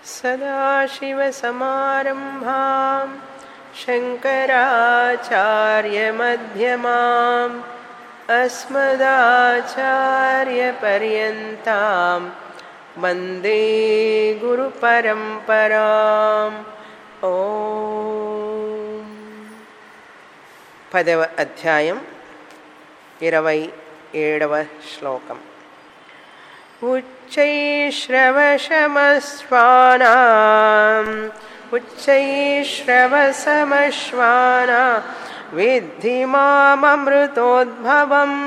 सदाशिवसमारम्भां शङ्कराचार्यमध्यमाम् अस्मदाचार्यपर्यन्तां वन्दे गुरुपरम्पराम् ॐ పదవ అధ్యాయం ఇరవై ఏడవ శ్లోకం उच्चैश्रवशमश्वानाम् उच्चैश्रवसमश्वाना विद्धि माममृतोद्भवम्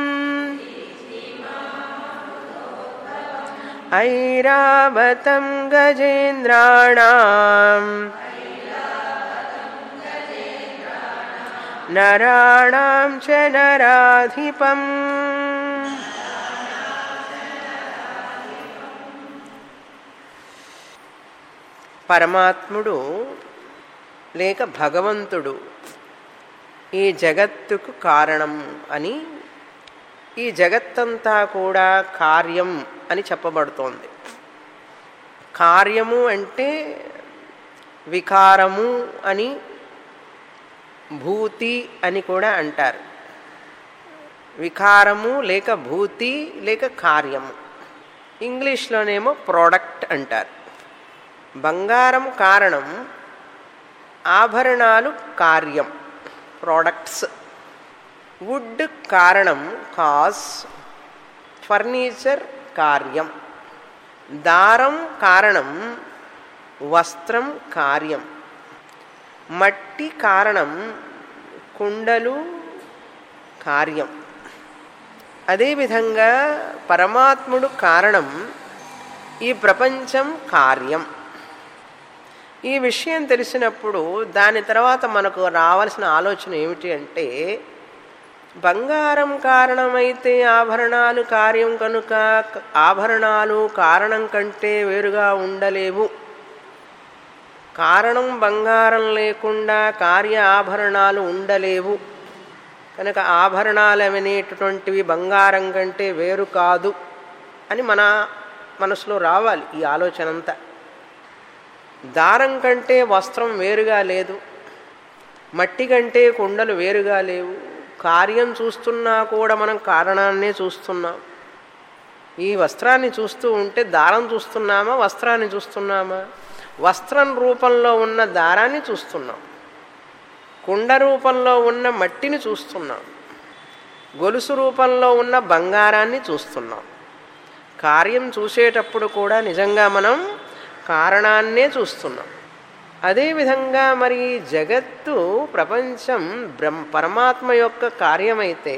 ऐरावतं गजेन्द्राणाम् नराणां च नराधिपम् పరమాత్ముడు లేక భగవంతుడు ఈ జగత్తుకు కారణం అని ఈ జగత్తంతా కూడా కార్యం అని చెప్పబడుతోంది కార్యము అంటే వికారము అని భూతి అని కూడా అంటారు వికారము లేక భూతి లేక కార్యము ఇంగ్లీష్లోనేమో ప్రోడక్ట్ అంటారు బంగారం కారణం ఆభరణాలు కార్యం ప్రోడక్ట్స్ వుడ్ కారణం కాజ్ ఫర్నిచర్ కార్యం దారం కారణం వస్త్రం కార్యం మట్టి కారణం కుండలు కార్యం అదేవిధంగా పరమాత్ముడు కారణం ఈ ప్రపంచం కార్యం ఈ విషయం తెలిసినప్పుడు దాని తర్వాత మనకు రావాల్సిన ఆలోచన ఏమిటి అంటే బంగారం కారణమైతే ఆభరణాలు కార్యం కనుక ఆభరణాలు కారణం కంటే వేరుగా ఉండలేవు కారణం బంగారం లేకుండా కార్య ఆభరణాలు ఉండలేవు కనుక ఆభరణాలు అనేటటువంటివి బంగారం కంటే వేరు కాదు అని మన మనసులో రావాలి ఈ ఆలోచన అంతా దారం కంటే వస్త్రం వేరుగా లేదు మట్టి కంటే కుండలు వేరుగా లేవు కార్యం చూస్తున్నా కూడా మనం కారణాన్నే చూస్తున్నాం ఈ వస్త్రాన్ని చూస్తూ ఉంటే దారం చూస్తున్నామా వస్త్రాన్ని చూస్తున్నామా వస్త్రం రూపంలో ఉన్న దారాన్ని చూస్తున్నాం కుండ రూపంలో ఉన్న మట్టిని చూస్తున్నాం గొలుసు రూపంలో ఉన్న బంగారాన్ని చూస్తున్నాం కార్యం చూసేటప్పుడు కూడా నిజంగా మనం కారణాన్నే చూస్తున్నాం అదేవిధంగా మరి జగత్తు ప్రపంచం బ్రహ్మ పరమాత్మ యొక్క కార్యమైతే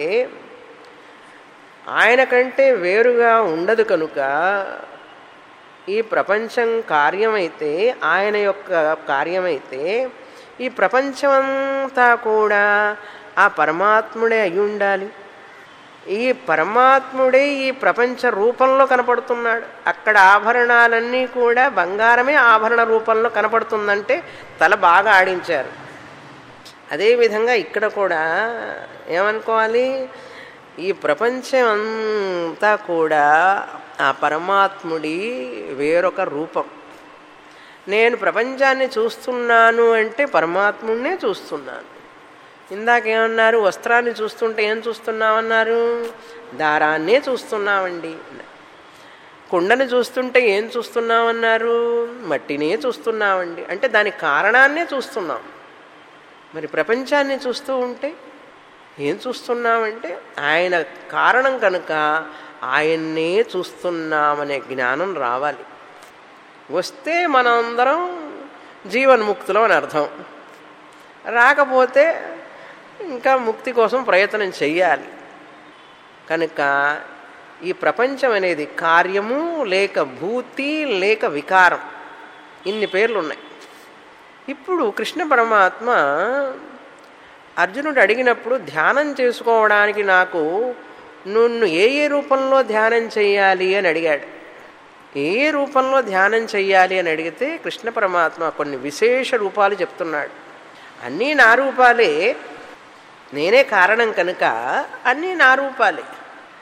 ఆయన కంటే వేరుగా ఉండదు కనుక ఈ ప్రపంచం కార్యమైతే ఆయన యొక్క కార్యమైతే ఈ ప్రపంచమంతా కూడా ఆ పరమాత్ముడే అయి ఉండాలి ఈ పరమాత్ముడే ఈ ప్రపంచ రూపంలో కనపడుతున్నాడు అక్కడ ఆభరణాలన్నీ కూడా బంగారమే ఆభరణ రూపంలో కనపడుతుందంటే తల బాగా ఆడించారు అదేవిధంగా ఇక్కడ కూడా ఏమనుకోవాలి ఈ ప్రపంచం అంతా కూడా ఆ పరమాత్ముడి వేరొక రూపం నేను ప్రపంచాన్ని చూస్తున్నాను అంటే పరమాత్ముడినే చూస్తున్నాను ఇందాకేమన్నారు వస్త్రాన్ని చూస్తుంటే ఏం చూస్తున్నామన్నారు దారాన్నే చూస్తున్నామండి కుండని చూస్తుంటే ఏం చూస్తున్నామన్నారు మట్టినే చూస్తున్నామండి అంటే దాని కారణాన్నే చూస్తున్నాం మరి ప్రపంచాన్ని చూస్తూ ఉంటే ఏం చూస్తున్నామంటే ఆయన కారణం కనుక ఆయన్నే చూస్తున్నామనే జ్ఞానం రావాలి వస్తే మనందరం జీవన్ముక్తులం అని అర్థం రాకపోతే ఇంకా ముక్తి కోసం ప్రయత్నం చెయ్యాలి కనుక ఈ ప్రపంచం అనేది కార్యము లేక భూతి లేక వికారం ఇన్ని పేర్లు ఉన్నాయి ఇప్పుడు కృష్ణ పరమాత్మ అర్జునుడు అడిగినప్పుడు ధ్యానం చేసుకోవడానికి నాకు నున్ను ఏ ఏ రూపంలో ధ్యానం చెయ్యాలి అని అడిగాడు ఏ రూపంలో ధ్యానం చెయ్యాలి అని అడిగితే కృష్ణ పరమాత్మ కొన్ని విశేష రూపాలు చెప్తున్నాడు అన్నీ నా రూపాలే నేనే కారణం కనుక అన్నీ నా రూపాలే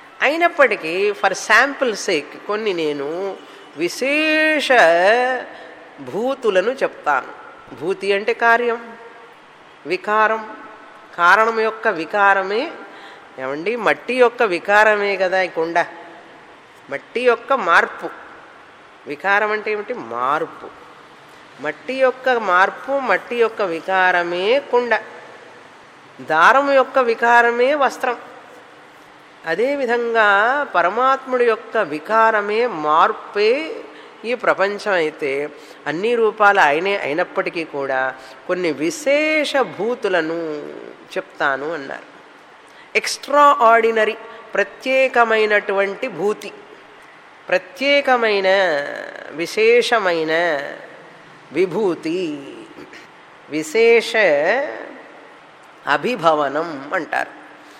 అయినప్పటికీ ఫర్ శాంపుల్ సేక్ కొన్ని నేను విశేష భూతులను చెప్తాను భూతి అంటే కార్యం వికారం కారణం యొక్క వికారమే ఏమండి మట్టి యొక్క వికారమే కదా ఈ కుండ మట్టి యొక్క మార్పు వికారం అంటే ఏమిటి మార్పు మట్టి యొక్క మార్పు మట్టి యొక్క వికారమే కుండ దారం యొక్క వికారమే వస్త్రం అదేవిధంగా పరమాత్ముడి యొక్క వికారమే మార్పే ఈ ప్రపంచం అయితే అన్ని రూపాలు ఆయనే అయినప్పటికీ కూడా కొన్ని విశేష భూతులను చెప్తాను అన్నారు ఎక్స్ట్రా ఆర్డినరీ ప్రత్యేకమైనటువంటి భూతి ప్రత్యేకమైన విశేషమైన విభూతి విశేష అభిభవనం అంటారు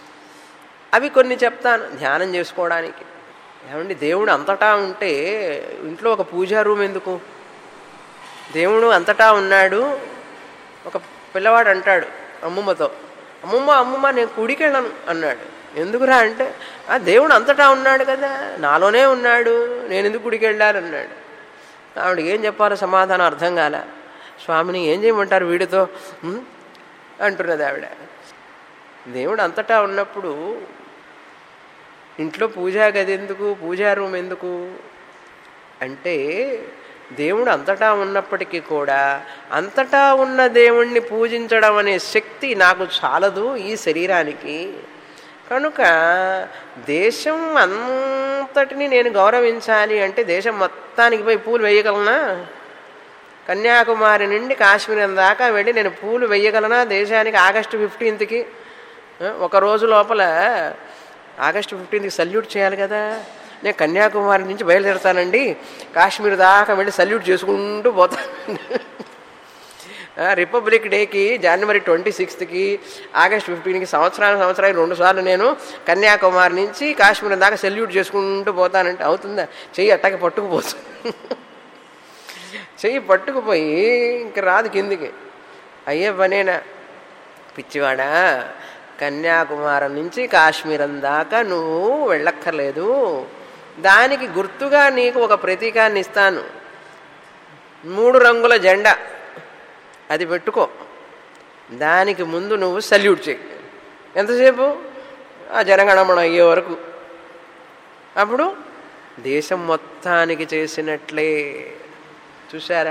అవి కొన్ని చెప్తాను ధ్యానం చేసుకోవడానికి ఏమండి దేవుడు అంతటా ఉంటే ఇంట్లో ఒక పూజా రూమ్ ఎందుకు దేవుడు అంతటా ఉన్నాడు ఒక పిల్లవాడు అంటాడు అమ్మమ్మతో అమ్మమ్మ అమ్మమ్మ నేను కుడికెళ్ళను అన్నాడు ఎందుకురా అంటే ఆ దేవుడు అంతటా ఉన్నాడు కదా నాలోనే ఉన్నాడు నేను ఎందుకు గుడికి వెళ్ళాలన్నాడు ఆవిడకి ఏం చెప్పాలో సమాధానం అర్థం కాల స్వామిని ఏం చేయమంటారు వీడితో "ఉమ్?" అంటున్నది ఆవిడ దేవుడు అంతటా ఉన్నప్పుడు ఇంట్లో పూజా గది ఎందుకు పూజా రూమ్ ఎందుకు అంటే దేవుడు అంతటా ఉన్నప్పటికీ కూడా అంతటా ఉన్న దేవుణ్ణి పూజించడం అనే శక్తి నాకు చాలదు ఈ శరీరానికి కనుక దేశం అంతటిని నేను గౌరవించాలి అంటే దేశం మొత్తానికి పోయి పూలు వేయగలనా కన్యాకుమారి నుండి కాశ్మీరం దాకా వెళ్ళి నేను పూలు వేయగలనా దేశానికి ఆగస్టు ఫిఫ్టీన్త్కి ఒక రోజు లోపల ఆగస్టు ఫిఫ్టీన్త్కి సల్యూట్ చేయాలి కదా నేను కన్యాకుమారి నుంచి బయలుదేరుతానండి కాశ్మీర్ దాకా వెళ్ళి సల్యూట్ చేసుకుంటూ పోతాను రిపబ్లిక్ డేకి జనవరి ట్వంటీ సిక్స్త్కి ఆగస్ట్ ఫిఫ్టీన్కి సంవత్సరానికి సంవత్సరానికి రెండు సార్లు నేను కన్యాకుమారి నుంచి కాశ్మీర్ దాకా సెల్యూట్ చేసుకుంటూ పోతానంటే అవుతుందా చెయ్యి అట్టకి పట్టుకుపోతుంది చెయ్యి పట్టుకుపోయి ఇంక రాదు కిందికి అయ్యే పనేనా పిచ్చివాడా కన్యాకుమారం నుంచి కాశ్మీరం దాకా నువ్వు వెళ్ళక్కర్లేదు దానికి గుర్తుగా నీకు ఒక ప్రతీకాన్ని ఇస్తాను మూడు రంగుల జెండా అది పెట్టుకో దానికి ముందు నువ్వు సల్యూట్ చేయి ఎంతసేపు ఆ జనగణమన అయ్యే వరకు అప్పుడు దేశం మొత్తానికి చేసినట్లే చూసారా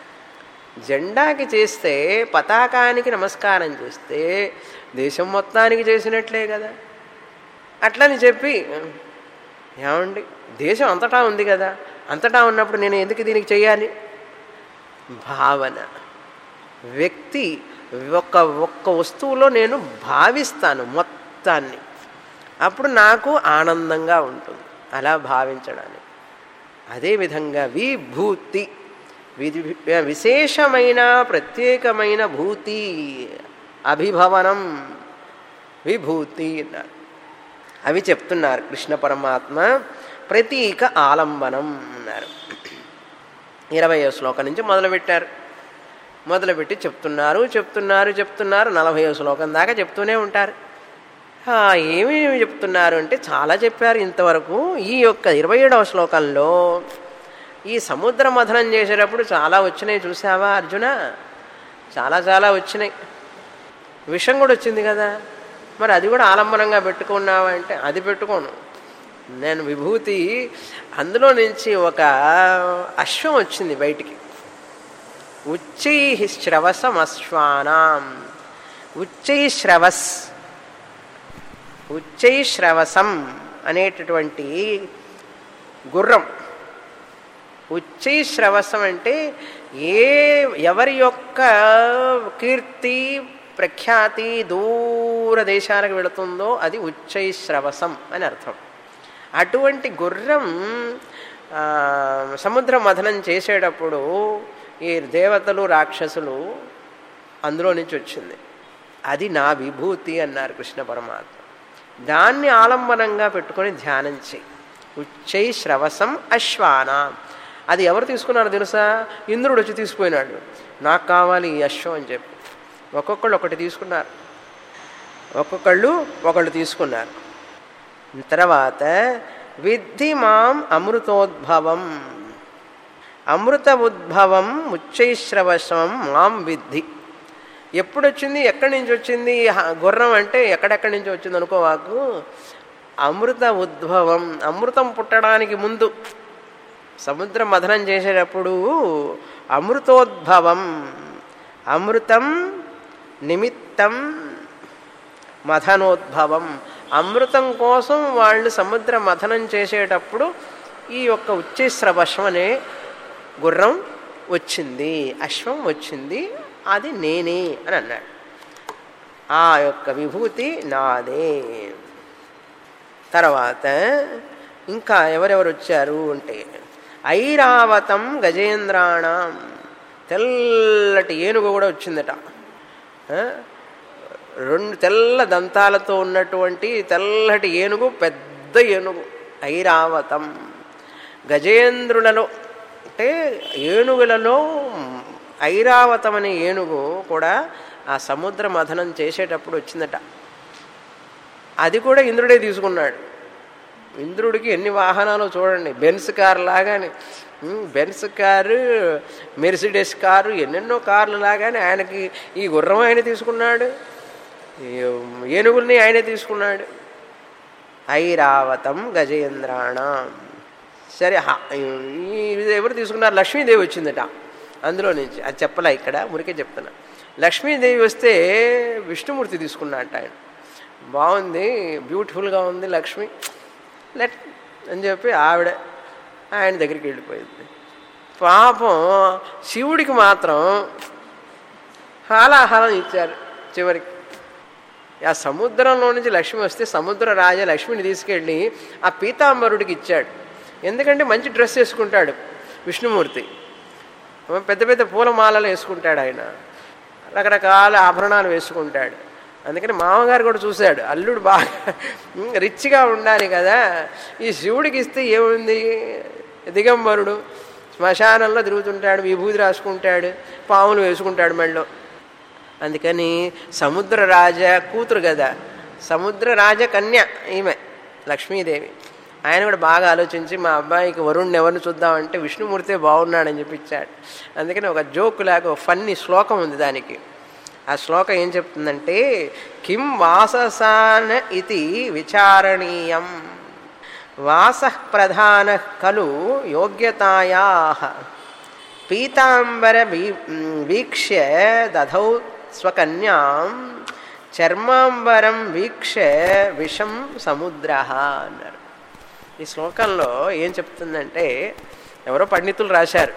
జెండాకి చేస్తే పతాకానికి నమస్కారం చేస్తే దేశం మొత్తానికి చేసినట్లే కదా అట్లని చెప్పి ఏమండి దేశం అంతటా ఉంది కదా అంతటా ఉన్నప్పుడు నేను ఎందుకు దీనికి చేయాలి భావన వ్యక్తి ఒక్క ఒక్క వస్తువులో నేను భావిస్తాను మొత్తాన్ని అప్పుడు నాకు ఆనందంగా ఉంటుంది అలా భావించడానికి అదేవిధంగా విభూతి విధి విశేషమైన ప్రత్యేకమైన భూతి అభిభవనం విభూతి అన్నారు అవి చెప్తున్నారు కృష్ణ పరమాత్మ ప్రతీక ఆలంబనం అన్నారు ఇరవయో శ్లోకం నుంచి మొదలుపెట్టారు మొదలుపెట్టి చెప్తున్నారు చెప్తున్నారు చెప్తున్నారు నలభయో శ్లోకం దాకా చెప్తూనే ఉంటారు ఆ, ఏమి చెప్తున్నారు అంటే చాలా చెప్పారు ఇంతవరకు ఈ యొక్క ఇరవై ఏడవ శ్లోకంలో ఈ సముద్ర మథనం చేసేటప్పుడు చాలా వచ్చినాయి చూసావా అర్జున చాలా చాలా వచ్చినాయి విషం కూడా వచ్చింది కదా మరి అది కూడా ఆలంబనంగా పెట్టుకున్నావా అంటే అది పెట్టుకోను నేను విభూతి అందులో నుంచి ఒక అశ్వం వచ్చింది బయటికి ఉచ్చై శ్రవసం అశ్వానాం ఉచ్చై శ్రవస్ ఉచ్చై శ్రవసం అనేటటువంటి గుర్రం ఉచ్చై శ్రవసం అంటే ఏ ఎవరి యొక్క కీర్తి ప్రఖ్యాతి దూర దేశాలకు వెళుతుందో అది ఉచ్చై శ్రవసం అని అర్థం అటువంటి గుర్రం ఆ, సముద్ర మథనం చేసేటప్పుడు ఈ దేవతలు రాక్షసులు అందులో నుంచి వచ్చింది అది నా విభూతి అన్నారు కృష్ణ పరమాత్మ దాన్ని ఆలంబనంగా పెట్టుకొని ధ్యానం చేయి ఉచ్చై శ్రవసం అశ్వాన అది ఎవరు తీసుకున్నారు తెలుసా ఇంద్రుడు వచ్చి తీసుకుపోయినాడు నాకు కావాలి ఈ అశ్వం అని చెప్పి ఒక్కొక్కళ్ళు ఒకటి తీసుకున్నారు ఒక్కొక్కళ్ళు ఒకళ్ళు తీసుకున్నారు తర్వాత విద్ధి మాం అమృతోద్భవం అమృత ఉద్భవం ఉచ్చైశ్రవశం మాం విద్ధి ఎప్పుడు వచ్చింది ఎక్కడి నుంచి వచ్చింది హ- గుర్రం అంటే ఎక్కడెక్కడి నుంచి వచ్చింది అనుకోవాకు అమృత ఉద్భవం అమృతం పుట్టడానికి ముందు సముద్ర మథనం చేసేటప్పుడు అమృతోద్భవం అమృతం నిమిత్తం మథనోద్భవం అమృతం కోసం వాళ్ళు సముద్ర మథనం చేసేటప్పుడు ఈ యొక్క ఉచ్చేశ్రవశం అనే గుర్రం వచ్చింది అశ్వం వచ్చింది అది నేనే అని అన్నాడు ఆ యొక్క విభూతి నాదే తర్వాత ఇంకా ఎవరెవరు వచ్చారు అంటే ఐరావతం గజేంద్రాణం తెల్లటి ఏనుగు కూడా వచ్చిందట ఆ? రెండు తెల్ల దంతాలతో ఉన్నటువంటి తెల్లటి ఏనుగు పెద్ద ఏనుగు ఐరావతం గజేంద్రులలో అంటే ఏనుగులలో ఐరావతం అనే ఏనుగు కూడా ఆ సముద్ర మథనం చేసేటప్పుడు వచ్చిందట అది కూడా ఇంద్రుడే తీసుకున్నాడు ఇంద్రుడికి ఎన్ని వాహనాలు చూడండి బెన్స్ కార్ లాగానే um, Benz car Mercedes car ఎన్నెన్నో కార్లు లాగానే ఆయనకి ఈ గుర్రం ఆయన తీసుకున్నాడు ఈ ఏనుగుల్ని ఆయనే తీసుకున్నాడు ఐరావతం గజేంద్రాణ సరే హ- ఈ- ఇది ఎవరు తీసుకున్నారు లక్ష్మీదేవి వచ్చిందట అందులో నుంచి అది చెప్పలే ఇక్కడ మురికే చెప్తున్నా లక్ష్మీదేవి వస్తే విష్ణుమూర్తి తీసుకున్నట్ట ఆయన బాగుంది బ్యూటిఫుల్గా ఉంది లక్ష్మి లెట్ అని చెప్పి ఆవిడ ఆయన దగ్గరికి వెళ్ళిపోయింది పాపం శివుడికి మాత్రం హాలాహలం ఇచ్చారు చివరికి ఆ సముద్రంలో నుంచి లక్ష్మి వస్తే సముద్ర రాజ లక్ష్మిని తీసుకెళ్ళి ఆ పీతాంబరుడికి ఇచ్చాడు ఎందుకంటే మంచి డ్రెస్ వేసుకుంటాడు విష్ణుమూర్తి పెద్ద పెద్ద పూలమాలలు వేసుకుంటాడు ఆయన రకరకాల ఆభరణాలు వేసుకుంటాడు అందుకని మామగారు కూడా చూశాడు అల్లుడు బాగా రిచ్గా ఉండాలి కదా ఈ శివుడికి ఇస్తే ఏముంది దిగంబరుడు శ్మశానంలో తిరుగుతుంటాడు విభూతి రాసుకుంటాడు పాములు వేసుకుంటాడు మెళ్ళో అందుకని సముద్ర రాజ కూతురు కదా సముద్ర రాజ కన్య ఈమె లక్ష్మీదేవి ఆయన కూడా బాగా ఆలోచించి మా అబ్బాయికి వరుణ్ణి ఎవరిని చూద్దామంటే విష్ణుమూర్తే బాగున్నాడని చెప్పి ఇచ్చాడు అందుకని ఒక జోకు లాగా ఒక ఫన్నీ శ్లోకం ఉంది దానికి ఆ శ్లోకం ఏం చెప్తుందంటే కిం వాససాన ఇది విచారణీయం వాస ప్రధాన ఖలు యోగ్యతాయా పీతాంబర వీ- వీక్ష్య దధౌ స్వకన్యాం చర్మాంబరం వీక్ష్య విషం సముద్ర అన్నారు ఈ శ్లోకంలో ఏం చెప్తుందంటే ఎవరో పండితులు రాశారు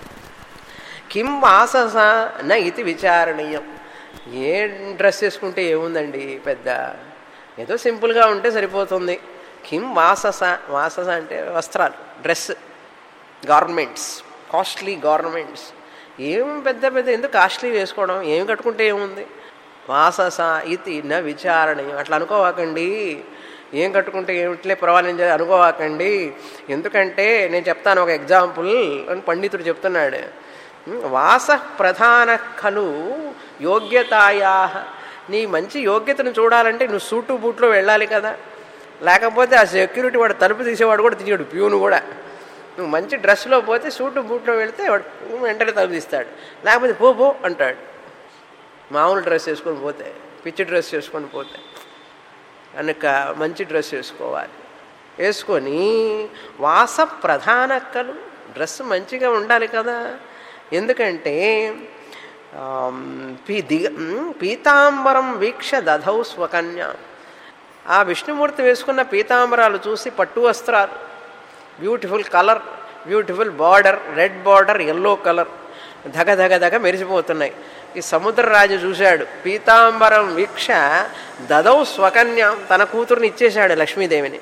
కిం వాసస న ఇది విచారణీయం ఏ డ్రెస్ వేసుకుంటే ఏముందండి పెద్ద ఏదో సింపుల్గా ఉంటే సరిపోతుంది కిం వాసస వాసస అంటే వస్త్రాలు డ్రెస్ గార్మెంట్స్ కాస్ట్లీ గార్మెంట్స్ ఏం పెద్ద పెద్ద ఎందుకు కాస్ట్లీ వేసుకోవడం ఏం కట్టుకుంటే ఏముంది వాసస ఇది న విచారణీయం అట్లా అనుకోవాకండి ఏం కట్టుకుంటే ఏమిట్లే పర్వాలేదు అనుకోవాకండి ఎందుకంటే నేను చెప్తాను ఒక ఎగ్జాంపుల్ అని పండితుడు చెప్తున్నాడు వాస ప్రధాన ఖలు యోగ్యతాయా నీ మంచి యోగ్యతను చూడాలంటే నువ్వు సూటు బూట్లో వెళ్ళాలి కదా లేకపోతే ఆ సెక్యూరిటీ వాడు తలుపు తీసేవాడు కూడా తీయడు ప్యూను కూడా నువ్వు మంచి డ్రెస్లో పోతే సూటు బూట్లో వెళితే వాడు వెంటనే తలుపు తీస్తాడు లేకపోతే పో పో అంటాడు మామూలు డ్రెస్ వేసుకొని పోతే పిచ్చి డ్రెస్ వేసుకొని పోతే కనుక మంచి డ్రెస్ వేసుకోవాలి వేసుకొని వాస ప్రధానక్కలు డ్రెస్ మంచిగా ఉండాలి కదా ఎందుకంటే ఆమ్, పీ దిగ ఉమ్, పీతాంబరం వీక్ష దధౌ స్వకన్య ఆ విష్ణుమూర్తి వేసుకున్న పీతాంబరాలు చూసి పట్టు వస్త్రాలు beautiful colour beautiful border red border yellow colour ధగ ధగ ధగ మెరిసిపోతున్నాయి ఈ సముద్రరాజు చూశాడు పీతాంబరం వీక్ష దదౌ స్వకన్య తన కూతురుని ఇచ్చేశాడు లక్ష్మీదేవిని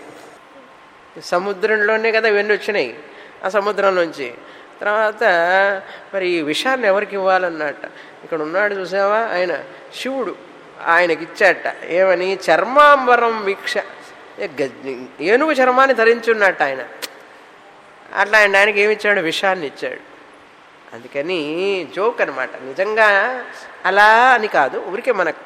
సముద్రంలోనే కదా ఇవన్నీ వచ్చినాయి ఆ సముద్రం నుంచి తర్వాత మరి ఈ విషయాన్ని ఎవరికి ఇవ్వాలన్నట్ట ఇక్కడ ఉన్నాడు చూసావా ఆయన శివుడు ఆయనకి ఇచ్చాట ఏమని చర్మాంబరం వీక్ష ఏ గజ్- ఏనుగు చర్మాన్ని ధరించున్నట్ట ఆయన అట్లా ఆయన ఆయనకి ఏమి ఇచ్చాడు విషాన్ని ఇచ్చాడు అందుకని జోక్ అనమాట నిజంగా అలా అని కాదు ఊరికే మనకు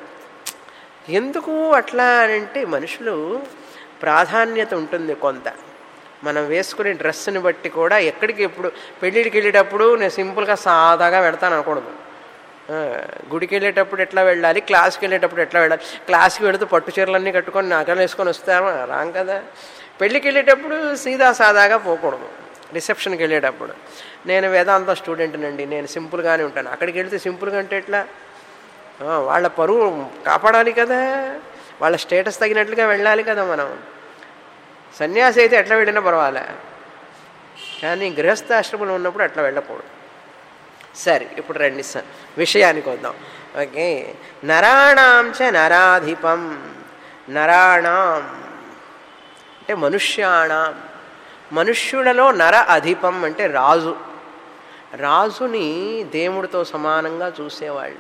ఎందుకు అట్లా అని అంటే మనుషులు ప్రాధాన్యత ఉంటుంది కొంత మనం వేసుకునే డ్రెస్ని బట్టి కూడా ఎక్కడికి ఎప్పుడు పెళ్ళిళ్ళకి వెళ్ళేటప్పుడు నేను సింపుల్గా సాదాగా పెడతాను అనకూడదు ఆ, గుడికి వెళ్ళేటప్పుడు ఎట్లా వెళ్ళాలి క్లాస్కి వెళ్ళేటప్పుడు ఎట్లా వెళ్ళాలి క్లాస్కి వెళుతూ పట్టు చీరలన్నీ కట్టుకొని నగలు వేసుకొని వస్తామా రాం కదా పెళ్ళికి వెళ్ళేటప్పుడు సీదా సాదాగా పోకూడదు రిసెప్షన్కి వెళ్ళేటప్పుడు నేను వేదాంత స్టూడెంట్నండి నేను సింపుల్గానే ఉంటాను అక్కడికి వెళ్తే సింపుల్గా అంటే ఎట్లా ఆ, వాళ్ళ పరువు కాపాడాలి కదా వాళ్ళ స్టేటస్ తగినట్లుగా వెళ్ళాలి కదా మనం సన్యాసి అయితే ఎట్లా వెళ్ళినా పర్వాలే కానీ గృహస్థాశ్రమంలో ఉన్నప్పుడు అట్లా వెళ్ళకూడదు సరే ఇప్పుడు రండి స- విషయానికి వద్దాం ఓకే నరాణాం చ నరాధిపం నరాణాం అంటే మనుష్యాణం మనుష్యులలో నర అధిపం అంటే రాజు రాజుని దేవుడితో సమానంగా చూసేవాళ్ళు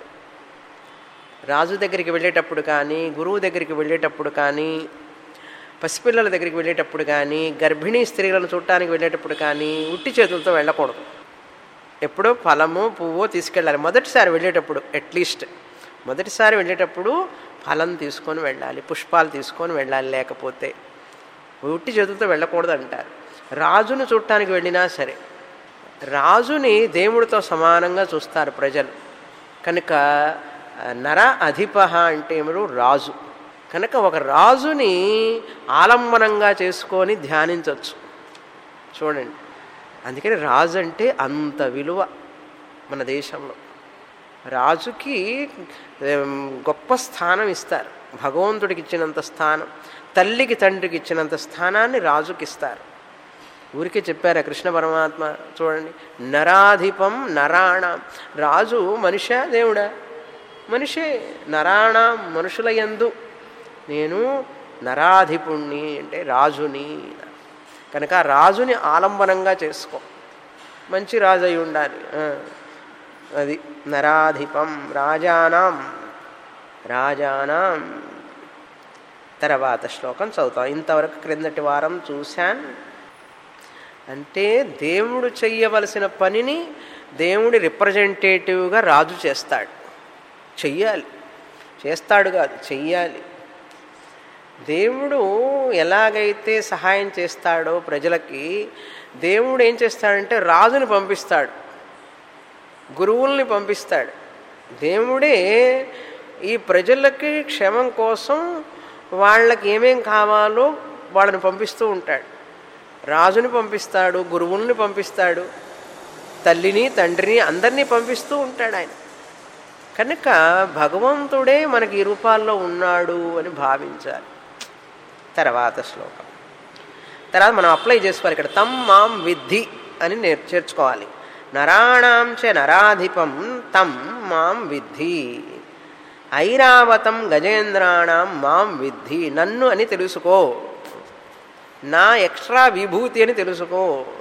రాజు దగ్గరికి వెళ్ళేటప్పుడు కానీ గురువు దగ్గరికి వెళ్ళేటప్పుడు కానీ పసిపిల్లల దగ్గరికి వెళ్ళేటప్పుడు కానీ గర్భిణీ స్త్రీలను చూడటానికి వెళ్ళేటప్పుడు కానీ ఉట్టి చేతులతో వెళ్ళకూడదు ఎప్పుడో ఫలము పువ్వు తీసుకెళ్ళాలి మొదటిసారి వెళ్ళేటప్పుడు అట్లీస్ట్ మొదటిసారి వెళ్ళేటప్పుడు ఫలం తీసుకొని వెళ్ళాలి పుష్పాలు తీసుకొని వెళ్ళాలి లేకపోతే ఉట్టి చేతులతో వెళ్ళకూడదు అంటారు రాజును చూడటానికి వెళ్ళినా సరే రాజుని దేవుడితో సమానంగా చూస్తారు ప్రజలు కనుక ఆ, నర అధిప అంటే ఏమిడు రాజు కనుక ఒక రాజుని ఆలంబనంగా చేసుకొని ధ్యానించవచ్చు చూడండి అందుకని రాజు అంటే అంత విలువ మన దేశంలో రాజుకి ఏం, గొప్ప స్థానం ఇస్తారు భగవంతుడికి ఇచ్చినంత స్థానం తల్లికి తండ్రికి ఇచ్చినంత స్థానాన్ని రాజుకి ఇస్తారు ఊరికే చెప్పారా కృష్ణ పరమాత్మ చూడండి నరాధిపం నరాణం రాజు మనిషా దేవుడా మనిషే నరాణం మనుషుల యందు నేను నరాధిపుణ్ణి అంటే రాజుని కనుక ఆ రాజుని ఆలంబనంగా చేసుకో మంచి రాజు అయి ఉండాలి ఆ, అది నరాధిపం రాజానాం రాజానాం తర్వాత శ్లోకం చదువుతాం ఇంతవరకు క్రిందటి వారం చూశాను అంటే దేవుడు చెయ్యవలసిన పనిని దేవుడి రిప్రజెంటేటివ్గా రాజు చేస్తాడు చెయ్యాలి చేస్తాడు కాదు చెయ్యాలి దేవుడు ఎలాగైతే సహాయం చేస్తాడో ప్రజలకి దేవుడు ఏం చేస్తాడంటే రాజుని పంపిస్తాడు గురువుల్ని పంపిస్తాడు దేవుడే ఈ ప్రజలకి క్షేమం కోసం వాళ్ళకి ఏమేం కావాలో వాళ్ళని పంపిస్తూ ఉంటాడు రాజుని పంపిస్తాడు గురువుల్ని పంపిస్తాడు తల్లిని తండ్రిని అందరినీ పంపిస్తూ ఉంటాడు ఆయన కనుక భగవంతుడే మనకి ఈ రూపాల్లో ఉన్నాడు అని భావించాలి తర్వాత శ్లోకం తర్వాత మనం అప్లై చేసుకోవాలి ఇక్కడ తమ్ మాం విద్ధి అని నేర్ చేర్చుకోవాలి నరాణాం చ నరాధిపం తం మాం విద్ధి ఐరావతం గజేంద్రాణం మాం విద్ధి నన్ను అని తెలుసుకో నా ఎక్స్ట్రా విభూతి అని తెలుసుకో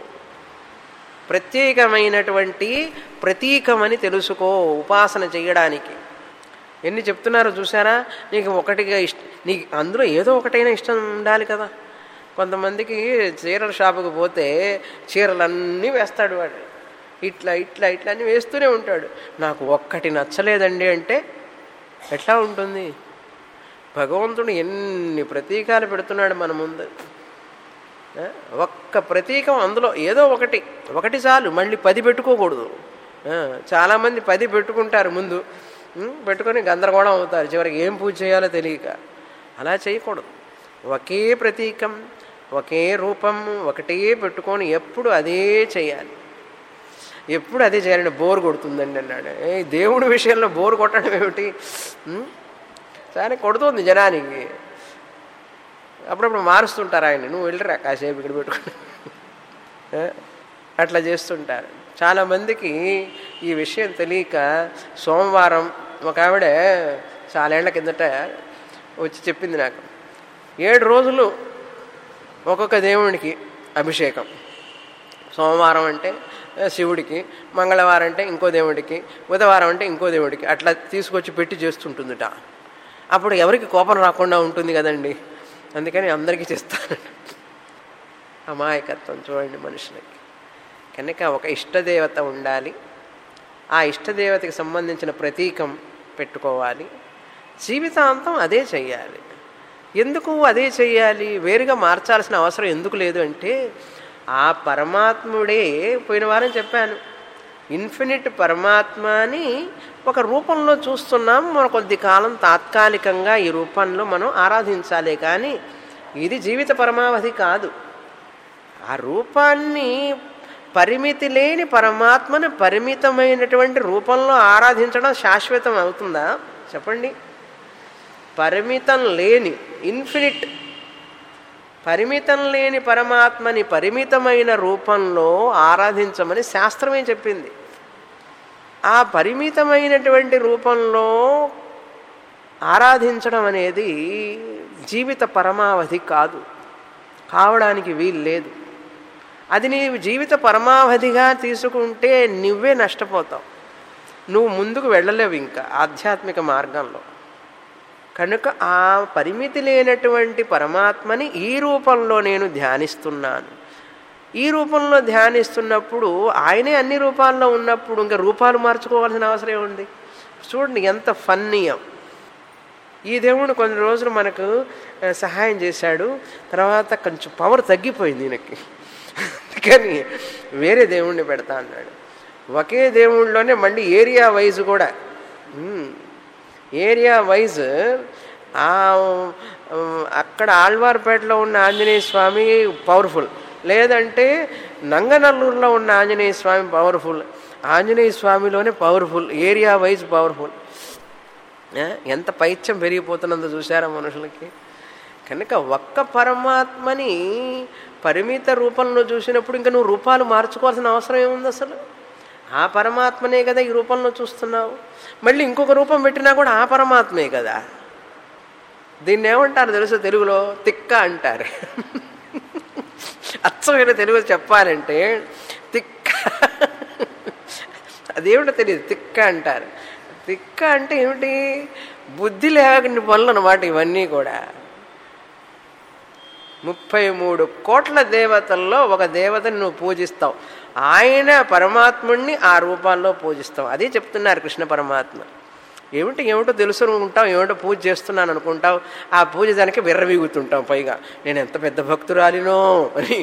ప్రత్యేకమైనటువంటి ప్రతీకమని తెలుసుకో ఉపాసన చేయడానికి ఎన్ని చెప్తున్నారో చూసారా నీకు ఒకటిగా ఇష్ట నీకు అందులో ఏదో ఒకటైనా ఇష్టం ఉండాలి కదా కొంతమందికి చీరల షాపుకి పోతే చీరలన్నీ వేస్తాడు వాడు ఇట్లా ఇట్లా ఇట్లా అన్నీ వేస్తూనే ఉంటాడు నాకు ఒక్కటి నచ్చలేదండి అంటే ఎట్లా ఉంటుంది భగవంతుడు ఎన్ని ప్రతీకాలు పెడుతున్నాడు మన ముందు ఆ, ఒక్క ప్రతీకం అందులో ఏదో ఒకటి ఒకటి చాలు మళ్ళీ పది పెట్టుకోకూడదు ఆ, చాలామంది పది పెట్టుకుంటారు ముందు ఉం, పెట్టుకొని గందరగోళం అవుతారు చివరికి ఏం పూజ చేయాలో తెలియక అలా చేయకూడదు ఒకే ప్రతీకం ఒకే రూపం ఒకటే పెట్టుకొని ఎప్పుడు అదే చేయాలి ఎప్పుడు అదే చేయాలంటే బోర్ కొడుతుందండి అన్నాడు ఏ దేవుడి విషయంలో బోర్ కొట్టడం ఏమిటి ఉం? సరే కొడుతుంది జనానికి అప్పుడప్పుడు మారుస్తుంటారు ఆయన నువ్వు వెళ్ళరా కాసేపు ఇక్కడ పెట్టుకుని ఏ? అట్లా చేస్తుంటారు చాలామందికి ఈ విషయం తెలియక సోమవారం ఒక ఆవిడ చాలేళ్ల కిందట వచ్చి చెప్పింది నాకు ఏడు రోజులు ఒక్కొక్క దేవునికి అభిషేకం సోమవారం అంటే ఆ, శివుడికి మంగళవారం అంటే ఇంకో దేవుడికి బుధవారం అంటే ఇంకో దేవుడికి అట్లా తీసుకొచ్చి పెట్టి చేస్తుంటుందిట అప్పుడు ఎవరికి కోపం రాకుండా ఉంటుంది కదండి అందుకని అందరికీ చేస్తాను అమాయకత్వం చూడండి మనుషులకి కనుక ఒక ఇష్టదేవత ఉండాలి ఆ ఇష్టదేవతకి సంబంధించిన ప్రతీకం పెట్టుకోవాలి జీవితాంతం అదే చెయ్యాలి ఎందుకు అదే చెయ్యాలి వేరుగా మార్చాల్సిన అవసరం ఎందుకు లేదు అంటే ఆ పరమాత్ముడే పోయిన వారం చెప్పాను ఇన్ఫినిట్ పరమాత్మని ఒక రూపంలో చూస్తున్నాం మన కొద్ది కాలం తాత్కాలికంగా ఈ రూపంలో మనం ఆరాధించాలి కానీ ఇది జీవిత పరమావధి కాదు ఆ రూపాన్ని పరిమితి లేని పరమాత్మను పరిమితమైనటువంటి రూపంలో ఆరాధించడం శాశ్వతం అవుతుందా చెప్పండి పరిమితం లేని ఇన్ఫినిట్ పరిమితం లేని పరమాత్మని పరిమితమైన రూపంలో ఆరాధించమని శాస్త్రమే చెప్పింది ఆ పరిమితమైనటువంటి రూపంలో ఆరాధించడం అనేది జీవిత పరమావధి కాదు కావడానికి వీలు లేదు అది నీ జీవిత పరమావధిగా తీసుకుంటే నువ్వే నష్టపోతావు నువ్వు ముందుకు వెళ్ళలేవు ఇంకా ఆధ్యాత్మిక మార్గంలో కనుక ఆ పరిమితి లేనటువంటి పరమాత్మని ఈ రూపంలో నేను ధ్యానిస్తున్నాను ఈ రూపంలో ధ్యానిస్తున్నప్పుడు ఆయనే అన్ని రూపాల్లో ఉన్నప్పుడు ఇంకా రూపాలు మార్చుకోవాల్సిన అవసరం ఉంది చూడండి ఎంత ఫన్నీయం ఈ దేవుడు కొన్ని రోజులు మనకు ఆ, సహాయం చేశాడు తర్వాత కొంచెం పవర్ తగ్గిపోయింది ఈయనకి కానీ వేరే దేవుణ్ణి పెడతా అన్నాడు ఒకే దేవుళ్ళలోనే మళ్ళీ ఏరియా వైజ్ కూడా ఉమ్, ఏరియా వైజ్ ఆ ఉమ్, అక్కడ ఆళ్వార్పేటలో ఉన్న ఆంజనేయ స్వామి పవర్ఫుల్ లేదంటే నంగనల్లూరులో ఉన్న ఆంజనేయ స్వామి పవర్ఫుల్ ఆంజనేయ స్వామిలోనే పవర్ఫుల్ ఏరియా వైజ్ పవర్ఫుల్ ఆ, ఎంత పైత్యం పెరిగిపోతున్నదో చూసారా మనుషులకి కనుక ఒక్క పరమాత్మని పరిమిత రూపంలో చూసినప్పుడు ఇంకా నువ్వు రూపాలు మార్చుకోవాల్సిన అవసరం ఏముంది అసలు ఆ పరమాత్మనే కదా ఈ రూపంలో చూస్తున్నావు మళ్ళీ ఇంకొక రూపం పెట్టినా కూడా ఆ పరమాత్మే కదా దీన్ని ఏమంటారు తెలుసు తెలుగులో తిక్క అంటారు అచ్చమైన తెలుగు చెప్పాలంటే తిక్క అదేమిటో తెలియదు తిక్క అంటారు తిక్క అంటే ఏమిటి బుద్ధి లేని పనులు అనమాట ఇవన్నీ కూడా ముప్పై మూడు కోట్ల దేవతల్లో ఒక దేవతని నువ్వు పూజిస్తావు ఆయన పరమాత్ముడిని ఆ రూపాల్లో పూజిస్తావు అదే చెప్తున్నారు కృష్ణ పరమాత్మ ఏమిటి ఏమిటో తెలుసు ఉంటావు ఏమిటో పూజ చేస్తున్నాను అనుకుంటావు ఆ పూజ దానికి విర్రవీగుతుంటాం పైగా నేను ఎంత పెద్ద భక్తురాలినో అని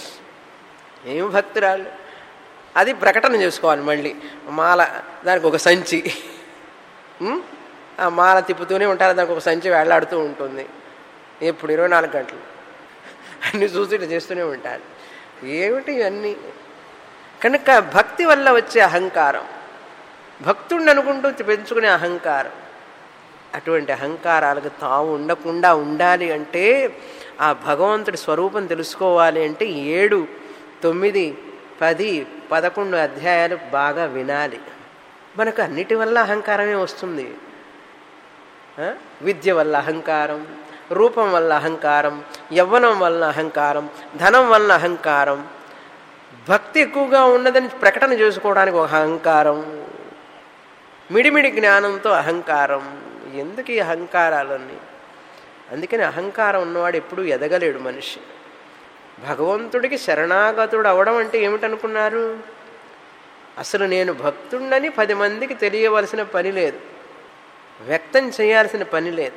ఏం భక్తురాలు అది ప్రకటన చేసుకోవాలి మళ్ళీ మాల దానికి ఒక సంచి ఉం? ఆ మాల తిప్పుతూనే ఉంటారు దానికి ఒక సంచి వేలాడుతూ ఉంటుంది ఎప్పుడు ఇరవై నాలుగు గంటలు అన్ని చూసి ఇట్లా చేస్తూనే ఉంటారు ఏమిటి ఇవన్నీ కనుక భక్తి వల్ల వచ్చే అహంకారం భక్తుడిని అనుకుంటూ పెంచుకునే అహంకారం అటువంటి అహంకారాలకు తావు ఉండకుండా ఉండాలి అంటే ఆ భగవంతుడి స్వరూపం తెలుసుకోవాలి అంటే ఏడు తొమ్మిది పది పదకొండు అధ్యాయాలు బాగా వినాలి మనకు అన్నిటి వల్ల అహంకారమే వస్తుంది ఆ? విద్య వల్ల అహంకారం రూపం వల్ల అహంకారం యవ్వనం వల్ల అహంకారం ధనం వల్ల అహంకారం భక్తి ఎక్కువగా ఉన్నదని ప్రకటన చేసుకోవడానికి ఒక అహంకారం మిడిమిడి జ్ఞానంతో అహంకారం ఎందుకు ఈ అహంకారాలన్నీ అందుకని అహంకారం ఉన్నవాడు ఎప్పుడూ ఎదగలేడు మనిషి భగవంతుడికి శరణాగతుడు అవడం అంటే ఏమిటనుకున్నారు అసలు నేను భక్తుడినని పది మందికి తెలియవలసిన పని లేదు వ్యక్తం చేయాల్సిన పని లేదు